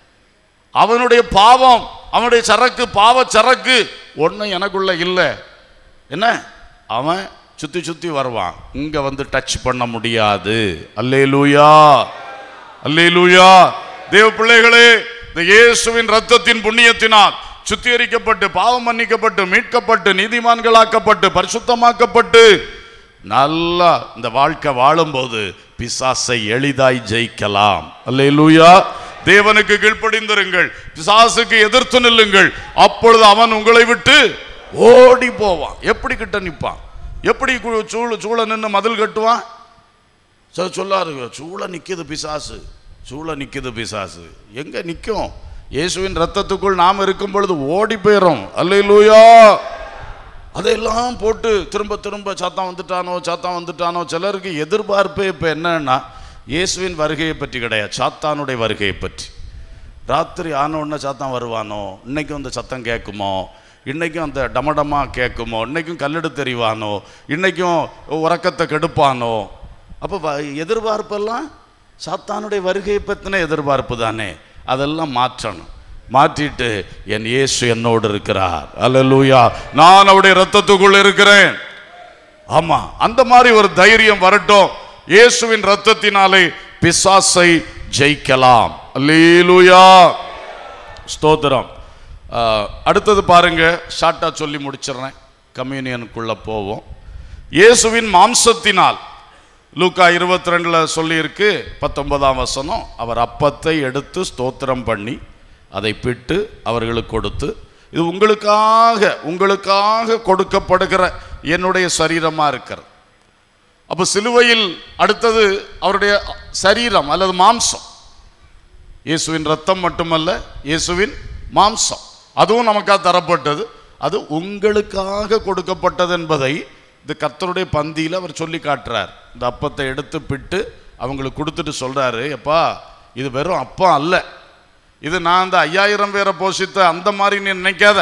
S1: அவனுடைய பாவம் அவனுடைய சரக்கு பாவ சரக்கு ஒன்றும் எனக்குள்ள இல்லை என்ன அவன் சுத்தி சுத்தி வருவான் இங்க வந்து டச் பண்ண முடியாது அல்லேலூயா அல்லேலூயா தேவ பிள்ளைகளே இந்த இயேசுவின் ரத்தத்தின் புண்ணியத்தினால் சுத்திகரிக்கப்பட்டு பாவம் மன்னிக்கப்பட்டு மீட்கப்பட்டு நீதிமான்களாக்கப்பட்டு பரிசுத்தமாக்கப்பட்டு நல்லா இந்த வாழ்க்கை வாழும்போது பிசாசை எளிதாய் ஜெயிக்கலாம் அல்லேலூயா தேவனுக்கு கீழ்ப்படிந்திருங்கள் பிசாசுக்கு எதிர்த்து நில்லுங்கள் அப்பொழுது அவன் உங்களை விட்டு ஓடி போவான் எப்படி கிட்ட நிற்பான் எப்படி கு- சூழ சூழ நின்று மதில் கட்டுவான் சொ சொல்லாரு சூழ நிற்கிது பிசாசு சூழ நிற்கிது பிசாசு எங்க நிற்கும் இயேசுவின் ரத்தத்துக்குள் நாம் இருக்கும் பொழுது ஓடி போயிடும் அல்லேலூயா அதையெல்லாம் போட்டு திரும்ப திரும்ப சாத்தான் வந்துட்டானோ சாத்தான் வந்துட்டானோ சிலருக்கு எதிர்பார்ப்பே இப்போ என்னன்னா இயேசுவின் வருகையை பற்றி கிடையாது சாத்தானுடைய வருகையை பற்றி ராத்திரி ஆன உடனே சாத்தான் வருவானோ இன்னைக்கும் அந்த சத்தம் கேட்குமோ இன்னைக்கும் அந்த டமடமா கேட்குமோ இன்னைக்கும் கல்லெடு தெரிவானோ இன்னைக்கும் உறக்கத்தை கெடுப்பானோ அப்போ வ- எதிர்பார்ப்பெல்லாம் சாத்தானுடைய வருகையை பற்றின எதிர்பார்ப்பு தானே அதெல்லாம் மாற்றணும் மாற்றிட்டு என் இயேசு என்னோடு இருக்கிறார் அல்லேலூயா நான் அவருடைய ரத்தத்துக்குள் இருக்கிறேன் ஆமா அந்த மாதிரி ஒரு தைரியம் வரட்டும் இயேசுவின் ரத்தத்தினாலே பிசாசை ஜெயிக்கலாம் அல்லேலூயா ஸ்தோத்திரம் ஆஹ், அடுத்தது பாருங்க ஷார்ட்டா சொல்லி முடிச்சிடுறேன் கம்யூனியனுக்குள்ள போவோம் இயேசுவின் மாம்சத்தினால் லூக்கா இருபத்தி ரெண்டுல சொல்லியிருக்கு பத்தொன்பதாம் வசனம் அவர் அப்பத்தை எடுத்து ஸ்தோத்திரம் பண்ணி அதை பிட்டு அவர்களுக்கு கொடுத்து இது உங்களுக்காக உங்களுக்காக கொடுக்கப்படுகிற என்னுடைய சரீரமா இருக்கிறது அப்போ சிலுவையில் அடுத்தது அவருடைய சரீரம் அல்லது மாம்சம் இயேசுவின் ரத்தம் மட்டுமல்ல இயேசுவின் மாம்சம் அதுவும் நமக்காக தரப்பட்டது அது உங்களுக்காக கொடுக்கப்பட்டது என்பதை இந்த கர்த்தருடைய பந்தியில் அவர் சொல்லி காட்டுறார் இந்த அப்பத்தை எடுத்து பிட்டு அவங்களுக்கு கொடுத்துட்டு சொல்றாரு எப்பா இது வெறும் அப்பம் அல்ல இது நான் அந்த ஐயாயிரம் பேரை போஷித்த அந்த மாதிரி நீ நினைக்காத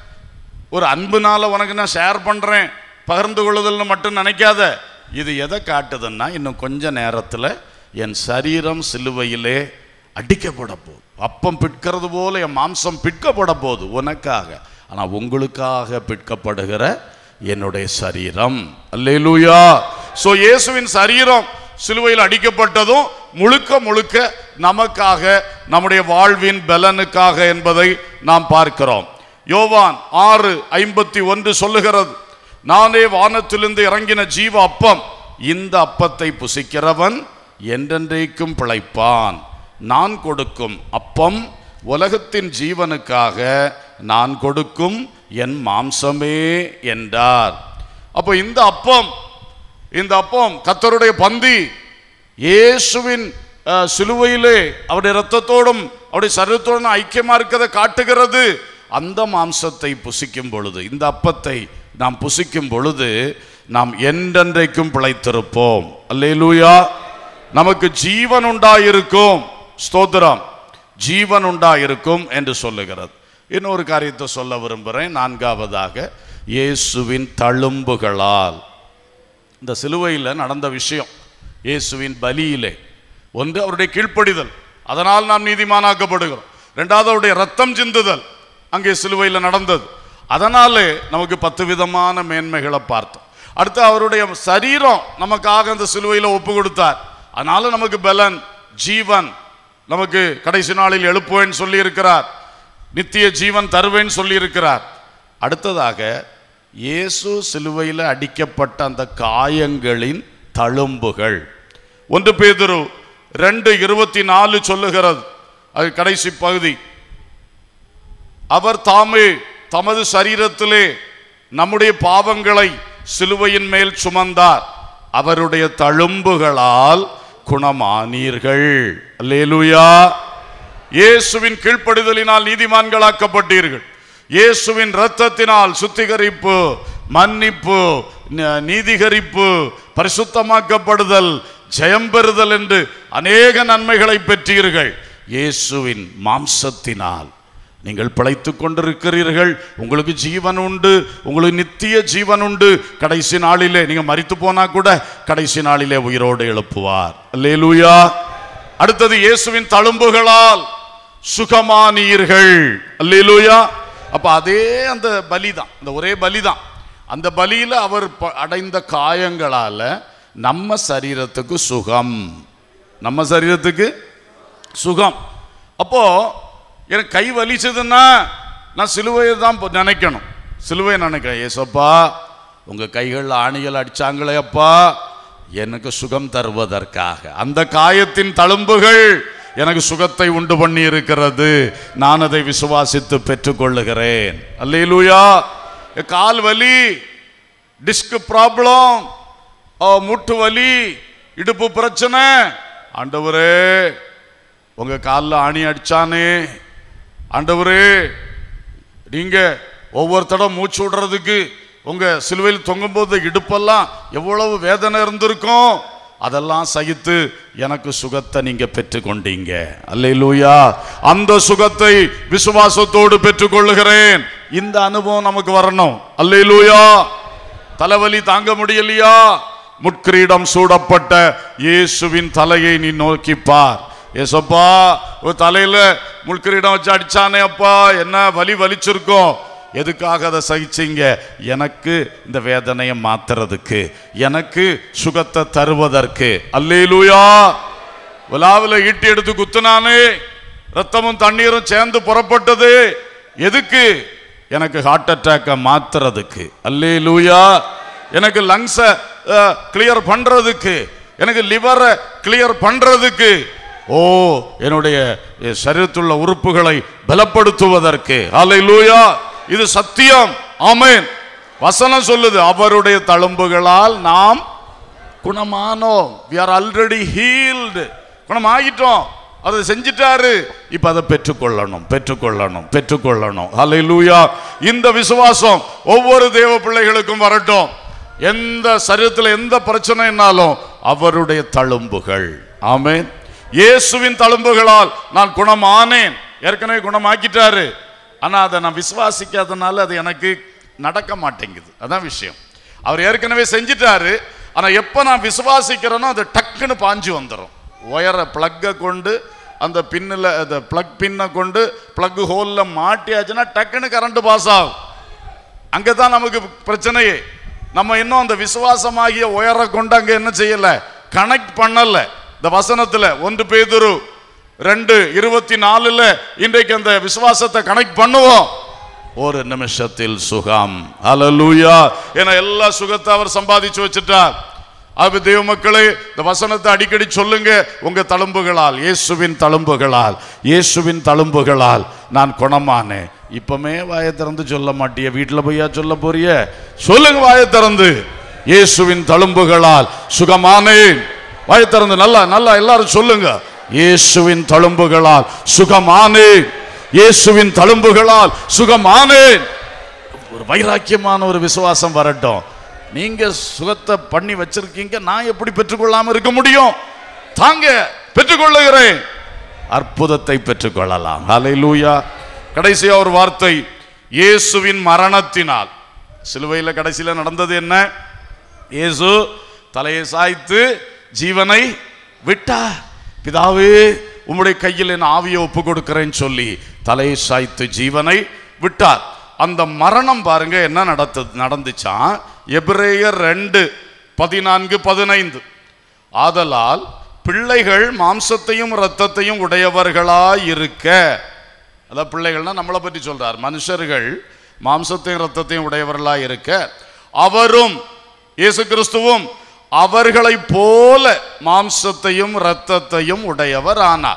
S1: ஒரு அன்புனால உனக்கு நான் ஷேர் பண்றேன் பகிர்ந்து கொள்ளுதல்னு மட்டும் நினைக்காத இது எதை காட்டுதுன்னா இன்னும் கொஞ்ச நேரத்தில் என் சரீரம் சிலுவையிலே அடிக்கப்பட போகுது அப்பம் பிற்கிறது போல என் மாம்சம் பிற்கப்பட போகுது உனக்காக ஆனால் உங்களுக்காக பிற்கப்படுகிற என்னுடைய சரீரம் அல்லேலூயா சோ இயேசுவின் சரீரம் சிலுவையில் அடிக்கப்பட்டதும் முழுக்க முழுக்க நமக்காக நம்முடைய வாழ்வின் பலனுக்காக என்பதை நாம் பார்க்கிறோம் யோவான் ஆறு ஐம்பத்தி ஒன்று சொல்லுகிறது நானே வானத்திலிருந்து இறங்கின ஜீவ அப்பம் இந்த அப்பத்தை புசிக்கிறவன் என்றென்றைக்கும் பிழைப்பான் நான் கொடுக்கும் அப்பம் உலகத்தின் ஜீவனுக்காக நான் கொடுக்கும் என் மாம்சமே என்றார் அப்போ இந்த அப்பம் இந்த அப்பம் கத்தருடைய பந்தி இயேசுவின் அஹ், சிலுவையிலே அவருடைய இரத்தத்தோடும் அவருடைய சரீரத்தோடும் ஐக்கியமா இருக்கிறதை காட்டுகிறது அந்த மாம்சத்தை புசிக்கும் பொழுது இந்த அப்பத்தை நாம் புசிக்கும் பொழுது நாம் என்றென்றைக்கும் பிழைத்திருப்போம் அல்லேலூயா நமக்கு ஜீவன் உண்டாயிருக்கும் ஸ்தோத்திரம் ஜீவன் உண்டாயிருக்கும் என்று சொல்லுகிறது இன்னொரு காரியத்தை சொல்ல விரும்புகிறேன் நான்காவதாக இயேசுவின் தழும்புகளால் இந்த சிலுவையில் நடந்த விஷயம் இயேசுவின் பலியிலே ஒன்று அவருடைய கீழ்ப்படிதல் அதனால் நாம் நீதிமானாக்கப்படுகிறோம் ரெண்டாவது அவருடைய ரத்தம் சிந்துதல் அங்கே சிலுவையில் நடந்தது அதனாலே நமக்கு பத்து விதமான மேன்மைகளை பார்த்தோம் அடுத்து அவருடைய சரீரம் நமக்காக அந்த சிலுவையில் ஒப்பு கொடுத்தார் அதனால நமக்கு பலன் ஜீவன் நமக்கு கடைசி நாளில் எழுப்புவேன் சொல்லி இருக்கிறார் நித்திய ஜீவன் தருவேன் சொல்லி இருக்கிறார் அடுத்ததாக இயேசு சிலுவையில் அடிக்கப்பட்ட அந்த காயங்களின் தழும்புகள் ஒன்று பேதுரு ரெண்டு இருபத்தி நாலு சொல்லுகிறது அது கடைசி பகுதி அவர் தாமே தமது சரீரத்திலே நம்முடைய பாவங்களை சிலுவையின் மேல் சுமந்தார் அவருடைய தழும்புகளால் குணமானீர்கள் அல்லேலூயா இயேசுவின் கீழ்ப்படிதலினால் நீதிமான்களாக்கப்பட்டீர்கள் இயேசுவின் இரத்தத்தினால் சுத்திகரிப்பு மன்னிப்பு ந- நீதிகரிப்பு பரிசுத்தமாக்கப்படுதல் ஜெயம் பெறுதல் என்று அநேக நன்மைகளை பெற்றீர்கள் இயேசுவின் மாம்சத்தினால் நீங்கள் பிழைத்துக் கொண்டிருக்கிறீர்கள் உங்களுக்கு ஜீவன் உண்டு உங்களுக்கு நித்திய ஜீவன் உண்டு கடைசி நாளிலே நீங்க மரித்து போனா கூட கடைசி நாளிலே உயிரோடு எழுப்புவார் அல்லேலூயா அடுத்தது இயேசுவின் தழும்புகளால் சுகமானீர்கள் அல்லேலூயா அப்ப அதே அந்த பலிதான் அந்த ஒரே பலிதான் அந்த பலியில அவர் ப- அடைந்த காயங்களால நம்ம சரீரத்துக்கு சுகம் நம்ம சரீரத்துக்கு சுகம் அப்போ எனக்கு கை வலிச்சதுன்னா நான் சிலுவையை தான் பொ- நினைக்கணும் சிலுவையை நினைக்கிறேன் ஏசப்பா உங்க கைகளில் ஆணிகள் அடிச்சாங்களே அப்பா எனக்கு சுகம் தருவதற்காக அந்த காயத்தின் தழும்புகள் எனக்கு சுகத்தை உண்டு பண்ணி இருக்கிறது நான் அதை விசுவாசித்து பெற்றுக்கொள்ளுகிறேன் அல்லேலூயா கால் வலி டிஸ்க் ப்ராப்ளம் மூட்டு வலி இடுப்பு பிரச்சனை ஆண்டவரே உங்க காலில் ஆணி அடிச்சானே ஆண்டவரே நீங்க ஒவ்வொரு தடம் மூச்சு விடுறதுக்கு உங்க சிலுவையில் தொங்கும்போது இடுப்பெல்லாம் எவ்வளவு வேதனை இருந்திருக்கும் அதெல்லாம் சகித்து எனக்கு சுகத்தை நீங்க பெற்றுக்கொண்டீங்க அல்லேலூயா அந்த சுகத்தை விசுவாசத்தோடு பெற்றுக்கொள்ளுகிறேன் இந்த அனுபவம் நமக்கு வரணும் அல்லேலூயா தலைவலி தாங்க முடியலையா முட்கிரீடம் சூடப்பட்ட இயேசுவின் தலையை நீ நோக்கி பார் ஏசப்பா ஒரு தலையில முட்கிரீடம் வச்சு அடிச்சானே அப்பா என்ன வலி வலிச்சிருக்கோம் எதுக்காக அதை சகிச்சீங்க எனக்கு இந்த வேதனையை மாத்துறதுக்கு எனக்கு சுகத்தை தருவதற்கு அல்லேலூயா விழாவில் ஈட்டி எடுத்து குத்துனானே ரத்தமும் தண்ணீரும் சேர்ந்து புறப்பட்டது எதுக்கு எனக்கு ஹார்ட் அட்டாக்கை மாத்துறதுக்கு அல்லே லூயா எனக்கு லங்ஸை கிளியர் பண்றதுக்கு எனக்கு லிவரை கிளியர் பண்றதுக்கு ஓ என்னுடைய என் சரீரத்துள்ள உறுப்புகளை பலப்படுத்துவதற்கு அல்லே லூயா இது சத்தியம் ஆமென் வசனம் சொல்லுது அவருடைய தழும்புகளால் நாம் குணமானோம் we are already healed குணமாகிட்டோம் அதை செஞ்சிட்டாரு இப்ப அதை பெற்றுக்கொள்ளணும் பெற்றுக்கொள்ளணும் பெற்றுக்கொள்ளணும் ஹalleluya இந்த விசுவாசம் ஒவ்வொரு தேவ பிள்ளைகளுக்கும் வரட்டும் எந்த சரீரத்தில் எந்த பிரச்சனைனாலும் அவருடைய தழும்புகள் ஆமென் இயேசுவின் தழும்புகளால் நான் குணமானேன் ஏற்கனவே குணமாக்கிட்டாரு ஆனா அதை நான் விசுவாசிக்காதனால அது எனக்கு நடக்க மாட்டேங்குது அதான் விஷயம் அவர் ஏற்கனவே செஞ்சிட்டாரு ஆனா எப்ப நான் விசுவாசிக்கிறேனோ அது டக்குன்னு பாஞ்சு வந்துடும் ஒயரை பிளக்கை கொண்டு அந்த பின்னில் அந்த பிளக் பின்னை கொண்டு பிளக் ஹோலில் மாட்டியாச்சுன்னா டக்குன்னு கரண்ட் பாஸ் ஆகும் அங்கே தான் நமக்கு பிரச்சனையே நம்ம இன்னும் அந்த விசுவாசமாகிய உயரை கொண்டு அங்கே என்ன செய்யல கனெக்ட் பண்ணல இந்த வசனத்துல ஒன்று பேதுரு ரெண்டு இருபத்தி நாலுல இன்றைக்கு அந்த விசுவாசத்தை கனெக்ட் பண்ணுவோம் ஒரு நிமிஷத்தில் சுகம் ஹalleluya என எல்லா சுகத்தை அவர் சம்பாதிச்சு வச்சுட்டார் அது தேவ மக்களே இந்த வசனத்தை அடிக்கடி சொல்லுங்க உங்க தழும்புகளால் இயேசுவின் தழும்புகளால் இயேசுவின் தழும்புகளால் நான் குணமானேன் இப்பமே வாயை திறந்து சொல்ல மாட்டிய வீட்டுல போய்யா சொல்ல போறிய சொல்லுங்க வாயை திறந்து இயேசுவின் தழும்புகளால் சுகமானேன் வாயை திறந்து நல்லா நல்லா எல்லாரும் சொல்லுங்க இயேசுவின் தழும்புகளால் சுகமானேன் இயேசுவின் தழும்புகளால் சுகமானேன் ஒரு வைராக்கியமான ஒரு விசுவாசம் வரட்டும் நீங்க சுகத்தை பண்ணி வச்சிருக்கீங்க நான் எப்படி பெற்றுக்கொள்ளாம இருக்க முடியும் தாங்க பெற்றுக்கொள்ளுகிறேன் அற்புதத்தை பெற்றுக்கொள்ளலாம் ஹalleluya கடைசியா ஒரு வார்த்தை இயேசுவின் மரணத்தினால் சிலுவையில் கடைசியில் நடந்தது என்ன இயேசு தலையை சாய்த்து ஜீவனை விட்டார் பிதாவே உம்முடைய கையில் என் ஆவியை ஒப்பு கொடுக்கிறேன்னு சொல்லி தலையை சாய்த்து ஜீவனை விட்டார் அந்த மரணம் பாருங்க என்ன நடத்து நடந்துச்சான் எபிரேயர் ரெண்டு பதினான்கு பதினைந்து ஆதலால் பிள்ளைகள் மாம்சத்தையும் இரத்தத்தையும் உடையவர்களாய் இருக்க அதான் பிள்ளைகள்னா நம்மளை பற்றி சொல்றார் மனுஷர்கள் மாம்சத்தையும் இரத்தத்தையும் உடையவர்களாய் இருக்க அவரும் இயேசு கிறிஸ்துவும் அவர்களைப் போல மாம்சத்தையும் இரத்தத்தையும் உடையவர் ஆனார்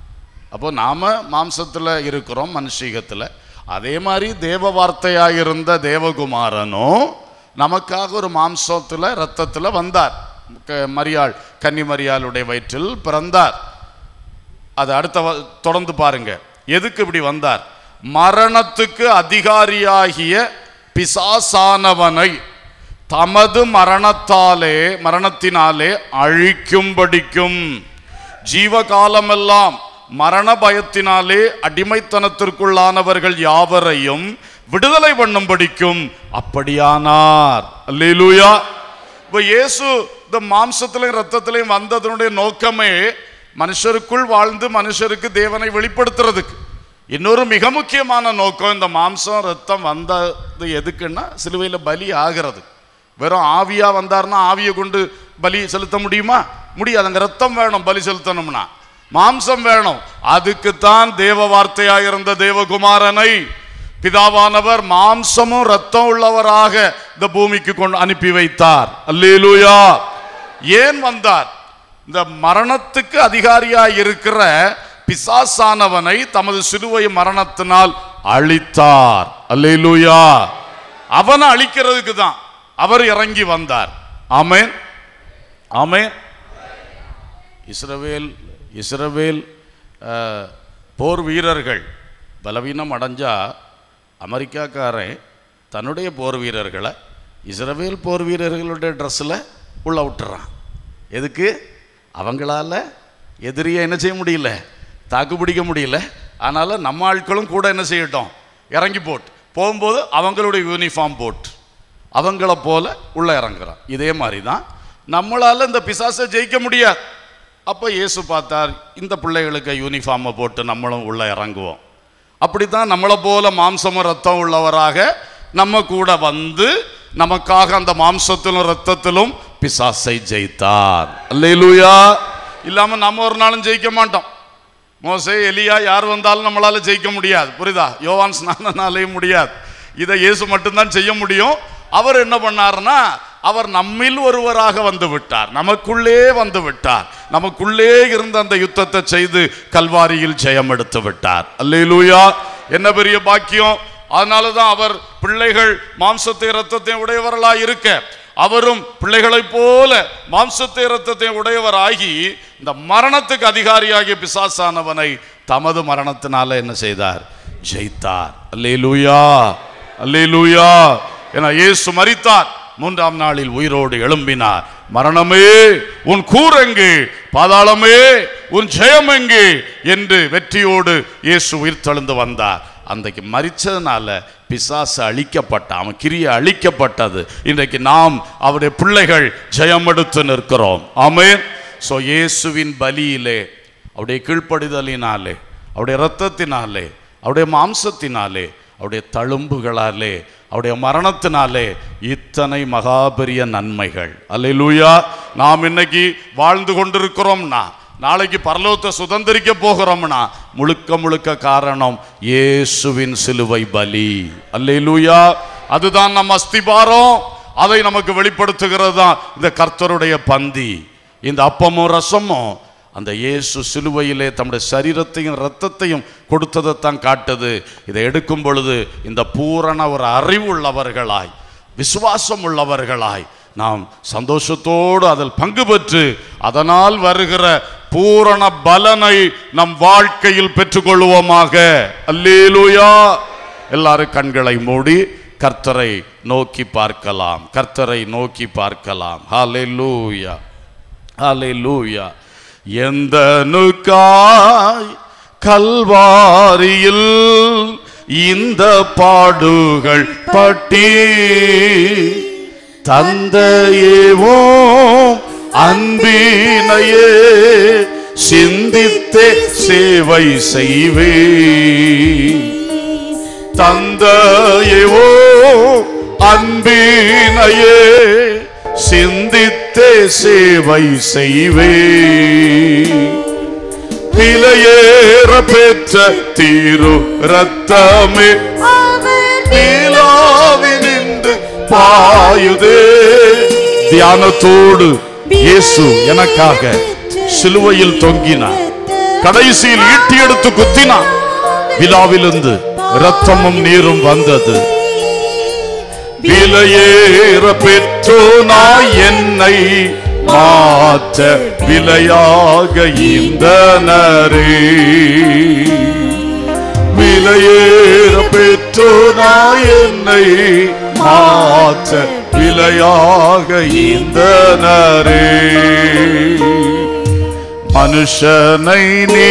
S1: அப்போ நாம மாம்சத்தில் இருக்கிறோம் மனுஷீகத்தில் அதே மாதிரி தேவ வார்த்தையாக இருந்த தேவகுமாரனும் நமக்காக ஒரு மாம்சத்தில் இரத்தத்தில் வந்தார் க- மரியாள் கன்னி மரியாளுடைய வயிற்றில் பிறந்தார் அது அடுத்த வ- தொடர்ந்து பாருங்க எதுக்கு இப்படி வந்தார் மரணத்துக்கு அதிகாரியாகிய பிசாசானவனை தமது மரணத்தாலே மரணத்தினாலே அழிக்கும்படிக்கும் ஜீவகாலமெல்லாம் மரண பயத்தினாலே அடிமைத்தனத்திற்குள்ளானவர்கள் யாவரையும் விடுதலை பண்ணும்படிக்கும் அப்படியானார் அல்லேலூயா இப்ப இயேசு இந்த மாம்சத்திலையும் ரத்தத்திலையும் வந்ததனுடைய நோக்கமே மனுஷருக்குள் வாழ்ந்து மனுஷருக்கு தேவனை வெளிப்படுத்துறதுக்கு இன்னொரு மிக முக்கியமான நோக்கம் இந்த மாம்சம் ரத்தம் வந்தது எதுக்குன்னா சிலுவையில் பலி ஆகிறது வெறும் ஆவியா வந்தார்னா ஆவியை கொண்டு பலி செலுத்த முடியுமா முடியாது அங்க ரத்தம் வேணும் பலி செலுத்தணும்னா மாம்சம் வேணும் அதுக்குத்தான் தேவ வார்த்தையாக இருந்த தேவகுமாரனை பிதாவானவர் மாம்சமும் ரத்தம் உள்ளவராக இந்த பூமிக்கு கொண்டு அனுப்பி வைத்தார் அல்லேலூயா ஏன் வந்தார் இந்த மரணத்துக்கு அதிகாரியாய் இருக்கிற பிசாசானவனை தமது சிலுவை மரணத்தினால் அழித்தார் அல்லேலூயா அவனை அழிக்கிறதுக்கு தான் அவர் இறங்கி வந்தார் ஆமென் ஆமென் இஸ்ரவேல் இஸ்ரவேல் அஹ், போர் வீரர்கள் பலவீனம் அடைஞ்சா அமெரிக்காக்காரன் தன்னுடைய போர் வீரர்களை இஸ்ரவேல் போர் வீரர்களுடைய ட்ரெஸ்ஸில் உள்ள விட்டுறான் எதுக்கு அவங்களால எதிரியை என்ன செய்ய முடியல தாக்கு பிடிக்க முடியல அதனால் நம்ம ஆட்களும் கூட என்ன செய்யட்டும் இறங்கி போட்டு போகும்போது அவங்களுடைய யூனிஃபார்ம் போட்டு அவங்கள போல உள்ள இறங்குறான் இதே மாதிரி தான் நம்மளால இந்த பிசாசை ஜெயிக்க முடியாது அப்போ இயேசு பார்த்தார் இந்த பிள்ளைகளுக்கு யூனிஃபார்மை போட்டு நம்மளும் உள்ள இறங்குவோம் அப்படித்தான் நம்மளை போல மாம்சமும் ரத்தம் உள்ளவராக நம்ம கூட வந்து நமக்காக அந்த மாம்சத்திலும் ரத்தத்திலும் பிசாசை ஜெயித்தார் அல்லேலூயா இல்லாம நம்ம ஒரு நாளும் ஜெயிக்க மாட்டோம் மோசே எலியா யார் வந்தாலும் நம்மளால ஜெயிக்க முடியாது புரியுதா யோவான் ஸ்நானனாலேயும் முடியாது இதை இயேசு மட்டும்தான் செய்ய முடியும் அவர் என்ன பண்ணாருன்னா அவர் நம்மில் ஒருவராக வந்து விட்டார் நமக்குள்ளே வந்து விட்டார் நமக்குள்ளே இருந்த அந்த யுத்தத்தை செய்து கல்வாரியில் ஜெயம் எடுத்து விட்டார் அல்லேலூயா என்ன பெரிய பாக்கியம் அதனால தான் அவர் பிள்ளைகள் மாம்சத்தை இரத்தத்தை உடையவர்களாய் இருக்க அவரும் பிள்ளைகளைப் போல மாம்சத்தை இரத்தத்தை உடையவராகி இந்த மரணத்துக்கு அதிகாரியாகிய பிசாசானவனை தமது மரணத்தினால என்ன செய்தார் ஜெயித்தார் அல்லேலூயா அல்லேலூயா என இயேசு மரித்தார் மூன்றாம் நாளில் உயிரோடு எழும்பினார் மரணமே உன் கூரெங்கு பாதாளமே உன் ஜெயம் எங்கே என்று வெற்றியோடு இயேசு உயிர்த்தெழுந்து வந்தார் அன்றைக்கு மரிச்சதுனால பிசாசு அழிக்கப்பட்ட அவன் கிரிய அழிக்கப்பட்டது இன்றைக்கு நாம் அவருடைய பிள்ளைகள் ஜெயம் எடுத்து நிற்கிறோம் ஆமென் ஸோ இயேசுவின் பலியிலே அவருடைய கீழ்ப்படிதலினாலே அவருடைய இரத்தத்தினாலே அவருடைய மாம்சத்தினாலே அவருடைய தழும்புகளாலே அவருடைய மரணத்தினாலே இத்தனை மகாபெரிய நன்மைகள் அல்லேலூயா நாம் இன்னைக்கு வாழ்ந்து கொண்டிருக்கிறோம்னா நாளைக்கு பரலோகத்தை சுதந்திரிக்க போகிறோம்னா முழுக்க முழுக்க காரணம் இயேசுவின் சிலுவை பலி அல்லேலூயா அதுதான் நம் அஸ்திபாரம் அதை நமக்கு வெளிப்படுத்துகிறது தான் இந்த கர்த்தருடைய பந்தி இந்த அப்பமும் ரசமும் அந்த இயேசு சிலுவையிலே தம்முடைய சரீரத்தையும் இரத்தத்தையும் கொடுத்ததைத்தான் காட்டுது இதை எடுக்கும் பொழுது இந்த பூரண ஒரு அறிவுள்ளவர்களாய் விசுவாசம் உள்ளவர்களாய் நாம் சந்தோஷத்தோடு அதில் பங்கு பெற்று அதனால் வருகிற பூரண பலனை நம் வாழ்க்கையில் பெற்றுக்கொள்வோமாக அல்லேலூயா எல்லாரும் கண்களை மூடி கர்த்தரை நோக்கி பார்க்கலாம் கர்த்தரை நோக்கி பார்க்கலாம் ஹalleluya ஹalleluya எந்த நுக்காய் கல்வாரியில் இந்த பாடுகள் பட்டி தந்தையேவோம் அன்பினையே சிந்தித்தே சேவை செய்வே தந்தையேவோ அன்பினையே சிந்தித்தே சேவை செய்வே விலையேற பெற்ற தீரு ரத்தமே நின்று பாயுதே தியானத்தோடு இயேசு எனக்காக சிலுவையில் தொங்கினார் கடைசியில் ஈட்டி எடுத்து குத்தினார் விழாவிலிருந்து ரத்தமும் நீரும் வந்தது விலையேற பெற்றோ நாய் என்னை மாற்ற விலையாக இந்தனரே விலையேற பெற்றோ நாய் என்னை மாற்ற விலையாக இந்தனரே மனுஷனை நீ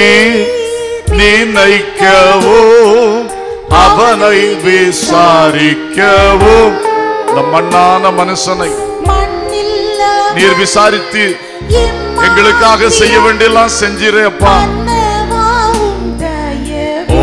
S1: நினைக்கவும் அவனை விசாரிக்கவும் இந்த மண்ணான மனுஷனை நீர் விசாரித்து எங்களுக்காக செய்ய வேண்டியெல்லாம் செஞ்சிரேப்பா ஓ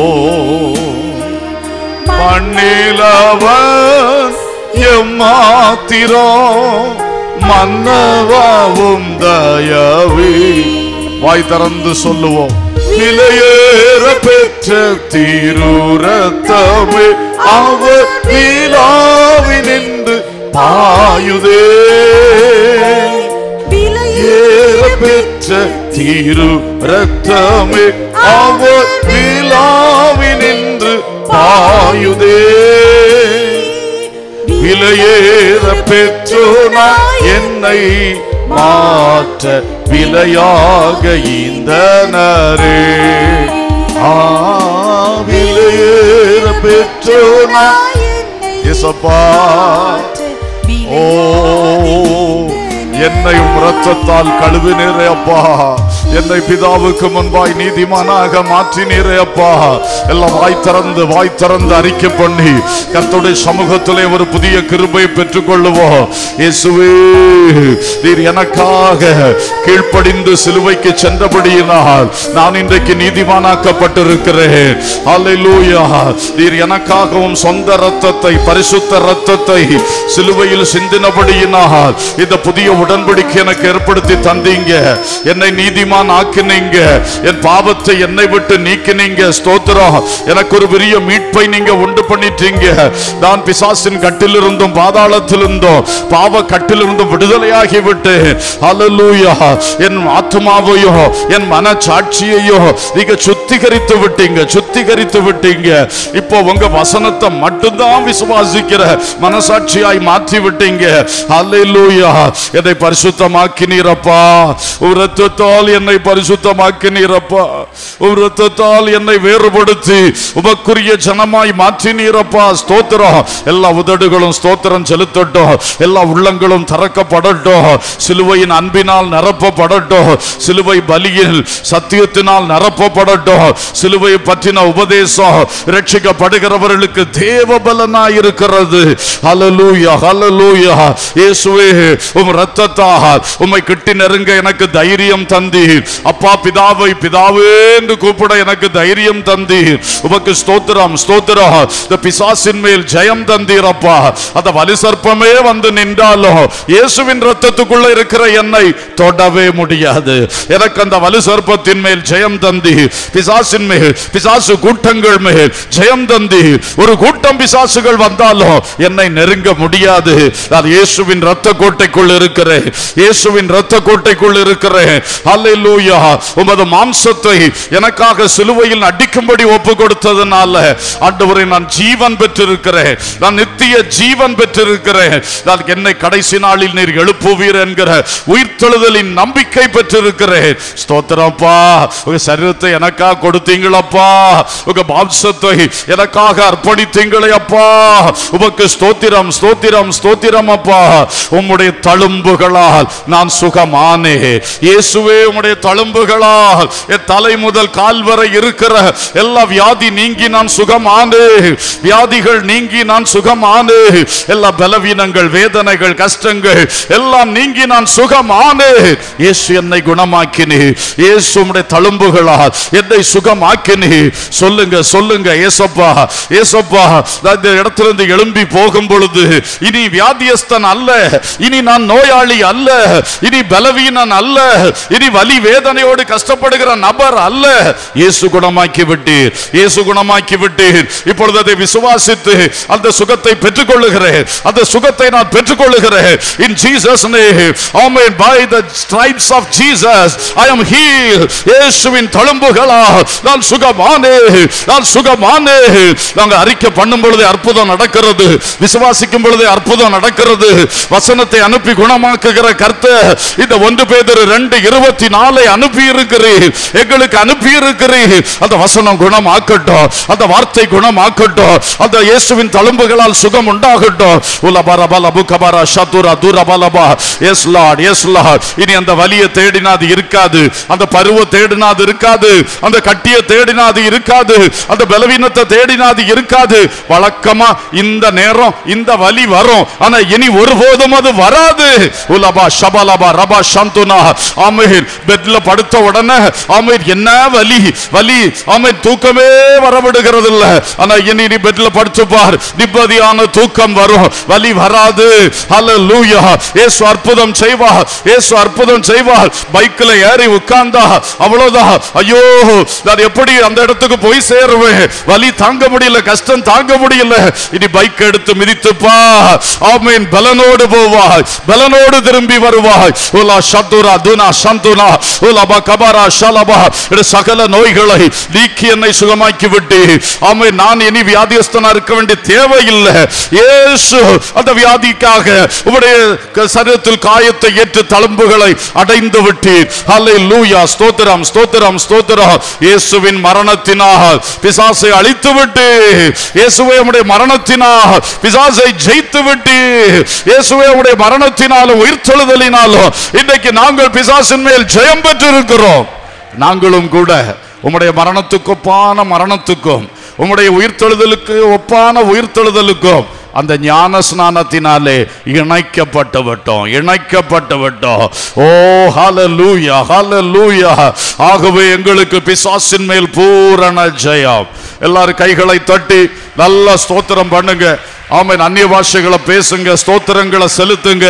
S1: மண்ணிலவன் எம்மாத்திரம் மன்னவாவும் தயவி வாய் திறந்து சொல்லுவோம் விலையேற பெற்ற தீரூரத்தமே அவர் விழாவினின்று பாயுதே ஏற பெற்ற தீரு ரத்தமே அவர் விழாவினின்று பாயுதே விலையேற பெற்றோனா என்னை மாற்ற விலையாக ஈந்தனரே ஆ விலையேற பெற்றோனா இயேசப்பா ஓ என்னை உம் ரத்தத்தால் கழுவினீரே அப்பா என்னை பிதாவுக்கு முன்பாய் நீதிமானாக மாற்றினீரே அப்பா எல்லாம் வாய் திறந்து வாய் திறந்து அறிக்கை பண்ணி கர்த்தருடைய சமூகத்திலே ஒரு புதிய கிருபை பெற்றுக் கொள்ளுவோம் இயேசுவே நீர் எனக்காக கீழ்ப்படிந்து சிலுவைக்கு சென்றபடியினால் நான் இன்றைக்கு நீதிமானாக்கப்பட்டிருக்கிறேன் அல்லேலூயா நீர் எனக்காகவும் சொந்த ரத்தத்தை பரிசுத்த ரத்தத்தை சிலுவையில் சிந்தினபடியினால் இந்த புதிய உடன்படிக்கை எனக்கு ஏற்படுத்தி தந்தீங்க என்னை நீதிமான் ஆக்கினீங்க என் பாவத்தை என்னை விட்டு நீக்கினீங்க ஸ்தோத்திரம் எனக்கு ஒரு பெரிய மீட்பை நீங்க உண்டு பண்ணிட்டீங்க நான் பிசாசின் கட்டிலிருந்தும் பாதாளத்திலிருந்தும் பாவ கட்டிலிருந்தும் விடுதலையாகி விட்டேன் அல்லேலூயா என் ஆத்மாவையோ என் மனச்சாட்சியையோ நீங்க சுத்திகரித்து விட்டீங்க சுத்திகரித்து விட்டீங்க இப்போ உங்க வசனத்தை மட்டும்தான் விசுவாசிக்கிற மனசாட்சியாய் மாற்றி விட்டீங்க அல்லேலூயா என்னை பரிசுத்தமாக்கினீரப்பா ஒரு ரத்தத்தால் என்னை பரிசுத்தமாக்கினீரப்பா ஒரு ரத்தத்தால் என்னை வேறுபடுத்தி உமக்குரிய ஜனமாய் மாற்றினீரப்பா ஸ்தோத்திரம் எல்லா உதடுகளும் ஸ்தோத்திரம் செலுத்தட்டும் எல்லா உள்ளங்களும் திறக்கப்படட்டும் சிலுவையின் அன்பினால் நிரப்பப்படட்டும் சிலுவை பலியில் சத்தியத்தினால் நிரப்பப்படட்டும் சிலுவை பற்றின உபதேசம் ரட்சிக்கப்படுகிறவர்களுக்கு தேவ பலனாய் இருக்கிறது ஹalleluya ஹalleluya இயேசுவே உம் இரத்தத்தால் உம்மை கிட்டி நெருங்க எனக்கு தைரியம் தந்தீர் அப்பா பிதாவை பிதாவே என்று கூப்பிட எனக்கு தைரியம் தந்தீர் உமக்கு ஸ்தோத்திரம் ஸ்தோத்திரம் இந்த பிசாசின் மேல் ஜெயம் தந்தீர் அப்பா அந்த வலி சர்ப்பமே வந்து நின்றாலும் இயேசுவின் ரத்தத்துக்குள்ள இருக்கிற என்னை தொடவே முடியாது எனக்கு அந்த வலு சர்ப்பத்தின் மேல் ஜெயம் தந்தி பிசாசின் மேல் பிசாசு கூட்டங்கள் மேல் ஜெயம் தந்தி ஒரு கூட்டம் பிசாசுகள் வந்தாலும் என்னை நெருங்க முடியாது நான் இயேசுவின் ரத்த கோட்டைக்குள் இருக்கிறேன் இயேசுவின் ரத்த கோட்டைக்குள் இருக்கிறேன் அல்லேலூயா உமது மாம்சத்தை எனக்காக சிலுவையில் அடிக்கும்படி ஒப்பு கொடுத்ததுனால ஆண்டவரை நான் ஜீவன் பெற்றிருக்கிறேன் நான் நித்திய ஜீவன் பெற்றிருக்கிறேன் நான் என்னை கடைசி நாளில் நீர் எழுப்புவீர் என்கிற உயிர்த்தெழுதலின் நம்பிக்கை பெற்றிருக்கிறேன் ஸ்தோத்திரப்பா உங்க சரீரத்தை எனக்காக கொடுத்தீங்களப்பா உங்க மாம்சத்தை எனக்காக அர்ப்பணித்தீங்களே அப்பா உமக்கு ஸ்தோத்திரம் ஸ்தோத்திரம் ஸ்தோத்திரம் அப்பா உம்முடைய தழும்புகளால் நான் சுகமானே இயேசுவே உம்முடைய தழும்புகளால் என் தலை முதல் கால் வரை இருக்கிற எல்லா வியாதி நீங்கி நான் சுகமானே வியாதிகள் நீங்கி நான் சுகமானே எல்லா பலவீனங்கள் வேதனைகள் கஷ்டங்கள் எல்லாம் நீங்கி நான் சுகமானே இயேசு என்னை குணமாக்கினே இயேசு உம்முடைய தழும்புகளால் என்னை சுகமாக்கினே சொல்லுங்க சொல்லுங்க ஏசப்பா ஏசப்பா நான் இந்த இடத்திலிருந்து எழும்பி போகும் பொழுது இனி வியாதியஸ்தன் அல்ல இனி நான் நோயாளி அல்ல இனி பலவீனன் அல்ல இனி வலி வேதனையோடு கஷ்டப்படுகிற நபர் அல்ல இயேசு குணமாக்கி விட்டீர் இயேசு குணமாக்கி விட்டீர் இப்பொழுது அதை விசுவாசித்து அந்த சுகத்தை பெற்றுக்கொள்ளுகிறேன் அந்த சுகத்தை நான் பெற்றுக்கொள்ளுகிறேன் in Jesus name amen by the stripes of Jesus I am healed இயேசுவின் தழும்புகளா நான் சுகமானே நான் சுகமானே நாங்க அறிக்கை பண்ணும் பொழுது அற்புதம் நடக்கிறது விசுவாசிக்கும் பொழுது அற்புதம் நடக்கிறது வசனத்தை அனுப்பி குணமாக்குகிற கர்த்தர் இந்த ஒன்று பேதர் ரெண்டு இருபத்தி நாலை அனுப்பி இருக்கிறீர் எங்களுக்கு அனுப்பி இருக்கிறீர் அந்த வசனம் குணமாக்கட்டும் அந்த வார்த்தை குணமாக்கட்டும் அந்த இயேசுவின் தழும்புகளால் சுகம் உண்டாகட்டும் உலபரபல புகபர சதுர துரபலபா எஸ் லார்ட் எஸ் லார்ட் இனி அந்த வலியை தேடினா அது இருக்காது அந்த பருவ தேடினா அது இருக்காது அந்த கட்டிய தேடினா அது இருக்காது அந்த பலவீனத்தை தேடினா அது இருக்காது வழக்கமா இந்த நேரம் இந்த வலி வரும் ஆனா இனி ஒருபோதும் அது வராது உலபா ஷபலபா ரபா சந்துனா ஆமென் பெட்ல படுத்த உடனே ஆமென் என்ன வலி வலி ஆமென் தூக்கமே வரவிடுகிறது இல்ல ஆனா இனி நீ பெட்ல படுத்து பார் நிம்மதியான தூக்கம் வரும் வலி வராது ஹalleluya இயேசு அற்புதம் செய்வார் இயேசு அற்புதம் செய்வார் பைக்ல ஏறி உட்கார்ந்தா அவ்வளவுதான் ஐயோ நான் எப்படி அந்த இடத்துக்கு போய் சேருவேன் வலி தாங்க முடியல கஷ்டம் தாங்க முடியல இனி பைக் எடுத்து மிதித்துப்பா ஆமீன் பலனோடு போவாய் பலனோடு திரும்பி வருவாய் உலா சத்துரா துனா சந்துனா உலபா கபாரா ஷலபா இது சகல நோய்களை நீக்கி என்னை சுகமாக்கி விட்டு ஆமீன் நான் இனி வியாதியஸ்தனா இருக்க வேண்டிய தேவையில்லை இயேசு அந்த வியாதிக்காக உம்முடைய க- சரீரத்தில் காயத்தை ஏற்று தழும்புகளை அடைந்து விட்டீர் ஹalleluya ஸ்தோத்திரம் ஸ்தோத்திரம் ஸ்தோத்திரம் இயேசுவின் மரணத்தினால் பிசாசை அழித்து விட்டு இயேசுவே உம்முடைய மரணத்தினால் பிசாசை ஜெயித்து விட்டு இயேசுவே உம்முடைய மரணத்தினாலும் உயிர்த்தெழுதலினாலும் இன்றைக்கு நாங்கள் பிசாசின் மேல் ஜெயம் பெற்றிருக்கிறோம் நாங்களும் கூட உம்முடைய மரணத்துக்கு ஒப்பான மரணத்துக்கும் உம்முடைய உயிர்த்தெழுதலுக்கு ஒப்பான உயிர்த்தெழுதலுக்கும் அந்த ஞான ஸ்நானத்தினாலே இணைக்கப்பட்டு விட்டோம் இணைக்கப்பட்டு விட்டோம் ஓ ஹalleluya ஹalleluya ஆகவே எங்களுக்கு பிசாசின் மேல் பூரண ஜெயம் எல்லாரும் கைகளை தட்டி நல்ல ஸ்தோத்திரம் பண்ணுங்க ஆமென் அந்நிய பாஷைகளை பேசுங்க ஸ்தோத்திரங்களை செலுத்துங்க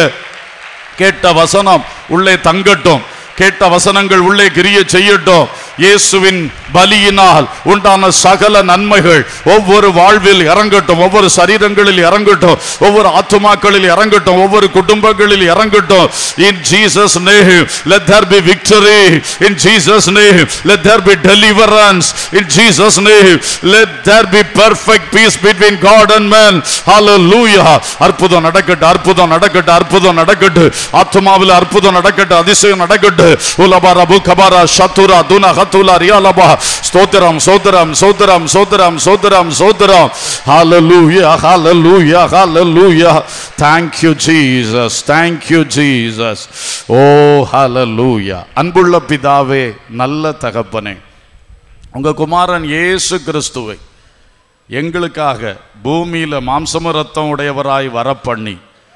S1: கேட்ட வசனம் உள்ளே தங்கட்டும் கேட்ட வசனங்கள் உள்ளே கிரிய செய்யட்டும் இயேசுவின் பலியினால் உண்டான சகல நன்மைகள் ஒவ்வொரு வாழ்வில் இறங்கட்டும் ஒவ்வொரு சரீரங்களில் இறங்கட்டும் ஒவ்வொரு ஆத்துமாக்களில் இறங்கட்டும் ஒவ்வொரு குடும்பங்களில் இறங்கட்டும் in Jesus name let there be victory in Jesus name let there be deliverance in Jesus name let there be perfect peace between God and man hallelujah அற்புதம் நடக்கட்டும் அற்புதம் நடக்கட்டும் அற்புதம் நடக்கட்டும் ஆத்மாவில் அற்புதம் நடக்கட்டும் அதிசயம் நடக்கட்டும் உலபா ரபு கபாரா சத்துரா துனா ஹத்துலா ரியாலபா ஸ்தோத்திரம் ஸ்தோத்திரம் ஸ்தோத்திரம் ஸ்தோத்திரம் ஸ்தோத்திரம் ஸ்தோத்திரம் hallelujah hallelujah hallelujah thank you jesus thank you jesus oh hallelujah அன்புள்ள பிதாவே நல்ல தகப்பனே உங்க குமாரன் இயேசு கிறிஸ்துவை எங்களுக்காக பூமியில மாம்சம ரத்தம் உடையவராய் வரப்பண்ணி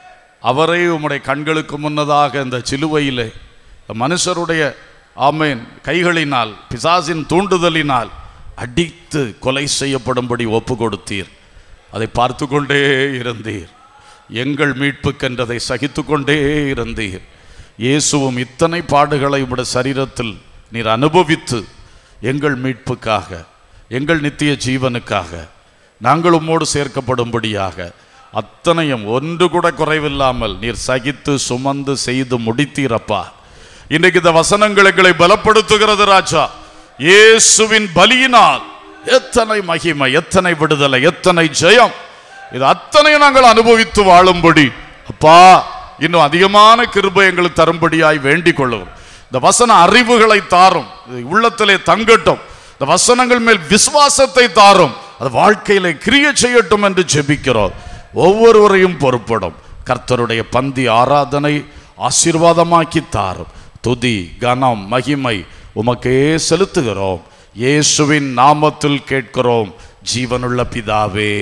S1: அவரை உம்முடைய கண்களுக்கு முன்னதாக இந்த சிலுவையிலே மனுஷருடைய ஆமேன் கைகளினால் பிசாசின் தூண்டுதலினால் அடித்து கொலை செய்யப்படும்படி ஒப்பு கொடுத்தீர் அதை பார்த்து கொண்டே இருந்தீர் எங்கள் மீட்புக்கென்றதை சகித்து கொண்டே இருந்தீர் இயேசுவும் இத்தனை பாடுகளை உம்முடைய சரீரத்தில் நீர் அனுபவித்து எங்கள் மீட்புக்காக எங்கள் நித்திய ஜீவனுக்காக நாங்கள் உம்மோடு சேர்க்கப்படும்படியாக அத்தனையும் ஒன்று கூட குறைவில்லாமல் நீர் சகித்து சுமந்து செய்து முடித்தீரப்பா இன்றைக்கு இந்த வசனங்கள் எங்களை பலப்படுத்துகிறது ராஜா இயேசுவின் பலியினால் எத்தனை மகிமை எத்தனை விடுதலை எத்தனை ஜெயம் இது அத்தனையும் நாங்கள் அனுபவித்து வாழும்படி அப்பா இன்னும் அதிகமான கிருபை எங்களுக்கு தரும்படியாய் வேண்டிக் கொள்ளுவோம் இந்த வசன அறிவுகளை தாரும் இது உள்ளத்திலே தங்கட்டும் இந்த வசனங்கள் மேல் விசுவாசத்தை தாரும் அது வாழ்க்கையிலே கிரிய செய்யட்டும் என்று ஜெபிக்கிறோம் ஒவ்வொருவரையும் பொறுப்படும் கர்த்தருடைய பந்தி ஆராதனை ஆசீர்வாதமாக்கி தாரும் துதி கனம் மகிமை உமக்கே செலுத்துகிறோம் இயேசுவின் நாமத்தில் கேட்கிறோம் ஜீவனுள்ள பிதாவே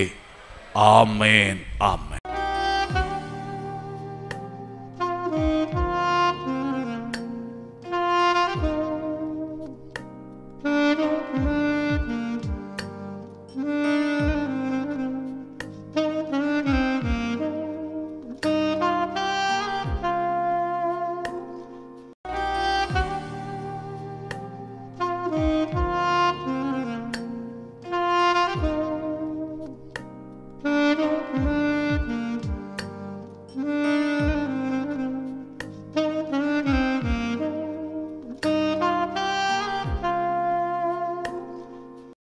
S1: ஆமேன் ஆமேன்
S3: Thank you.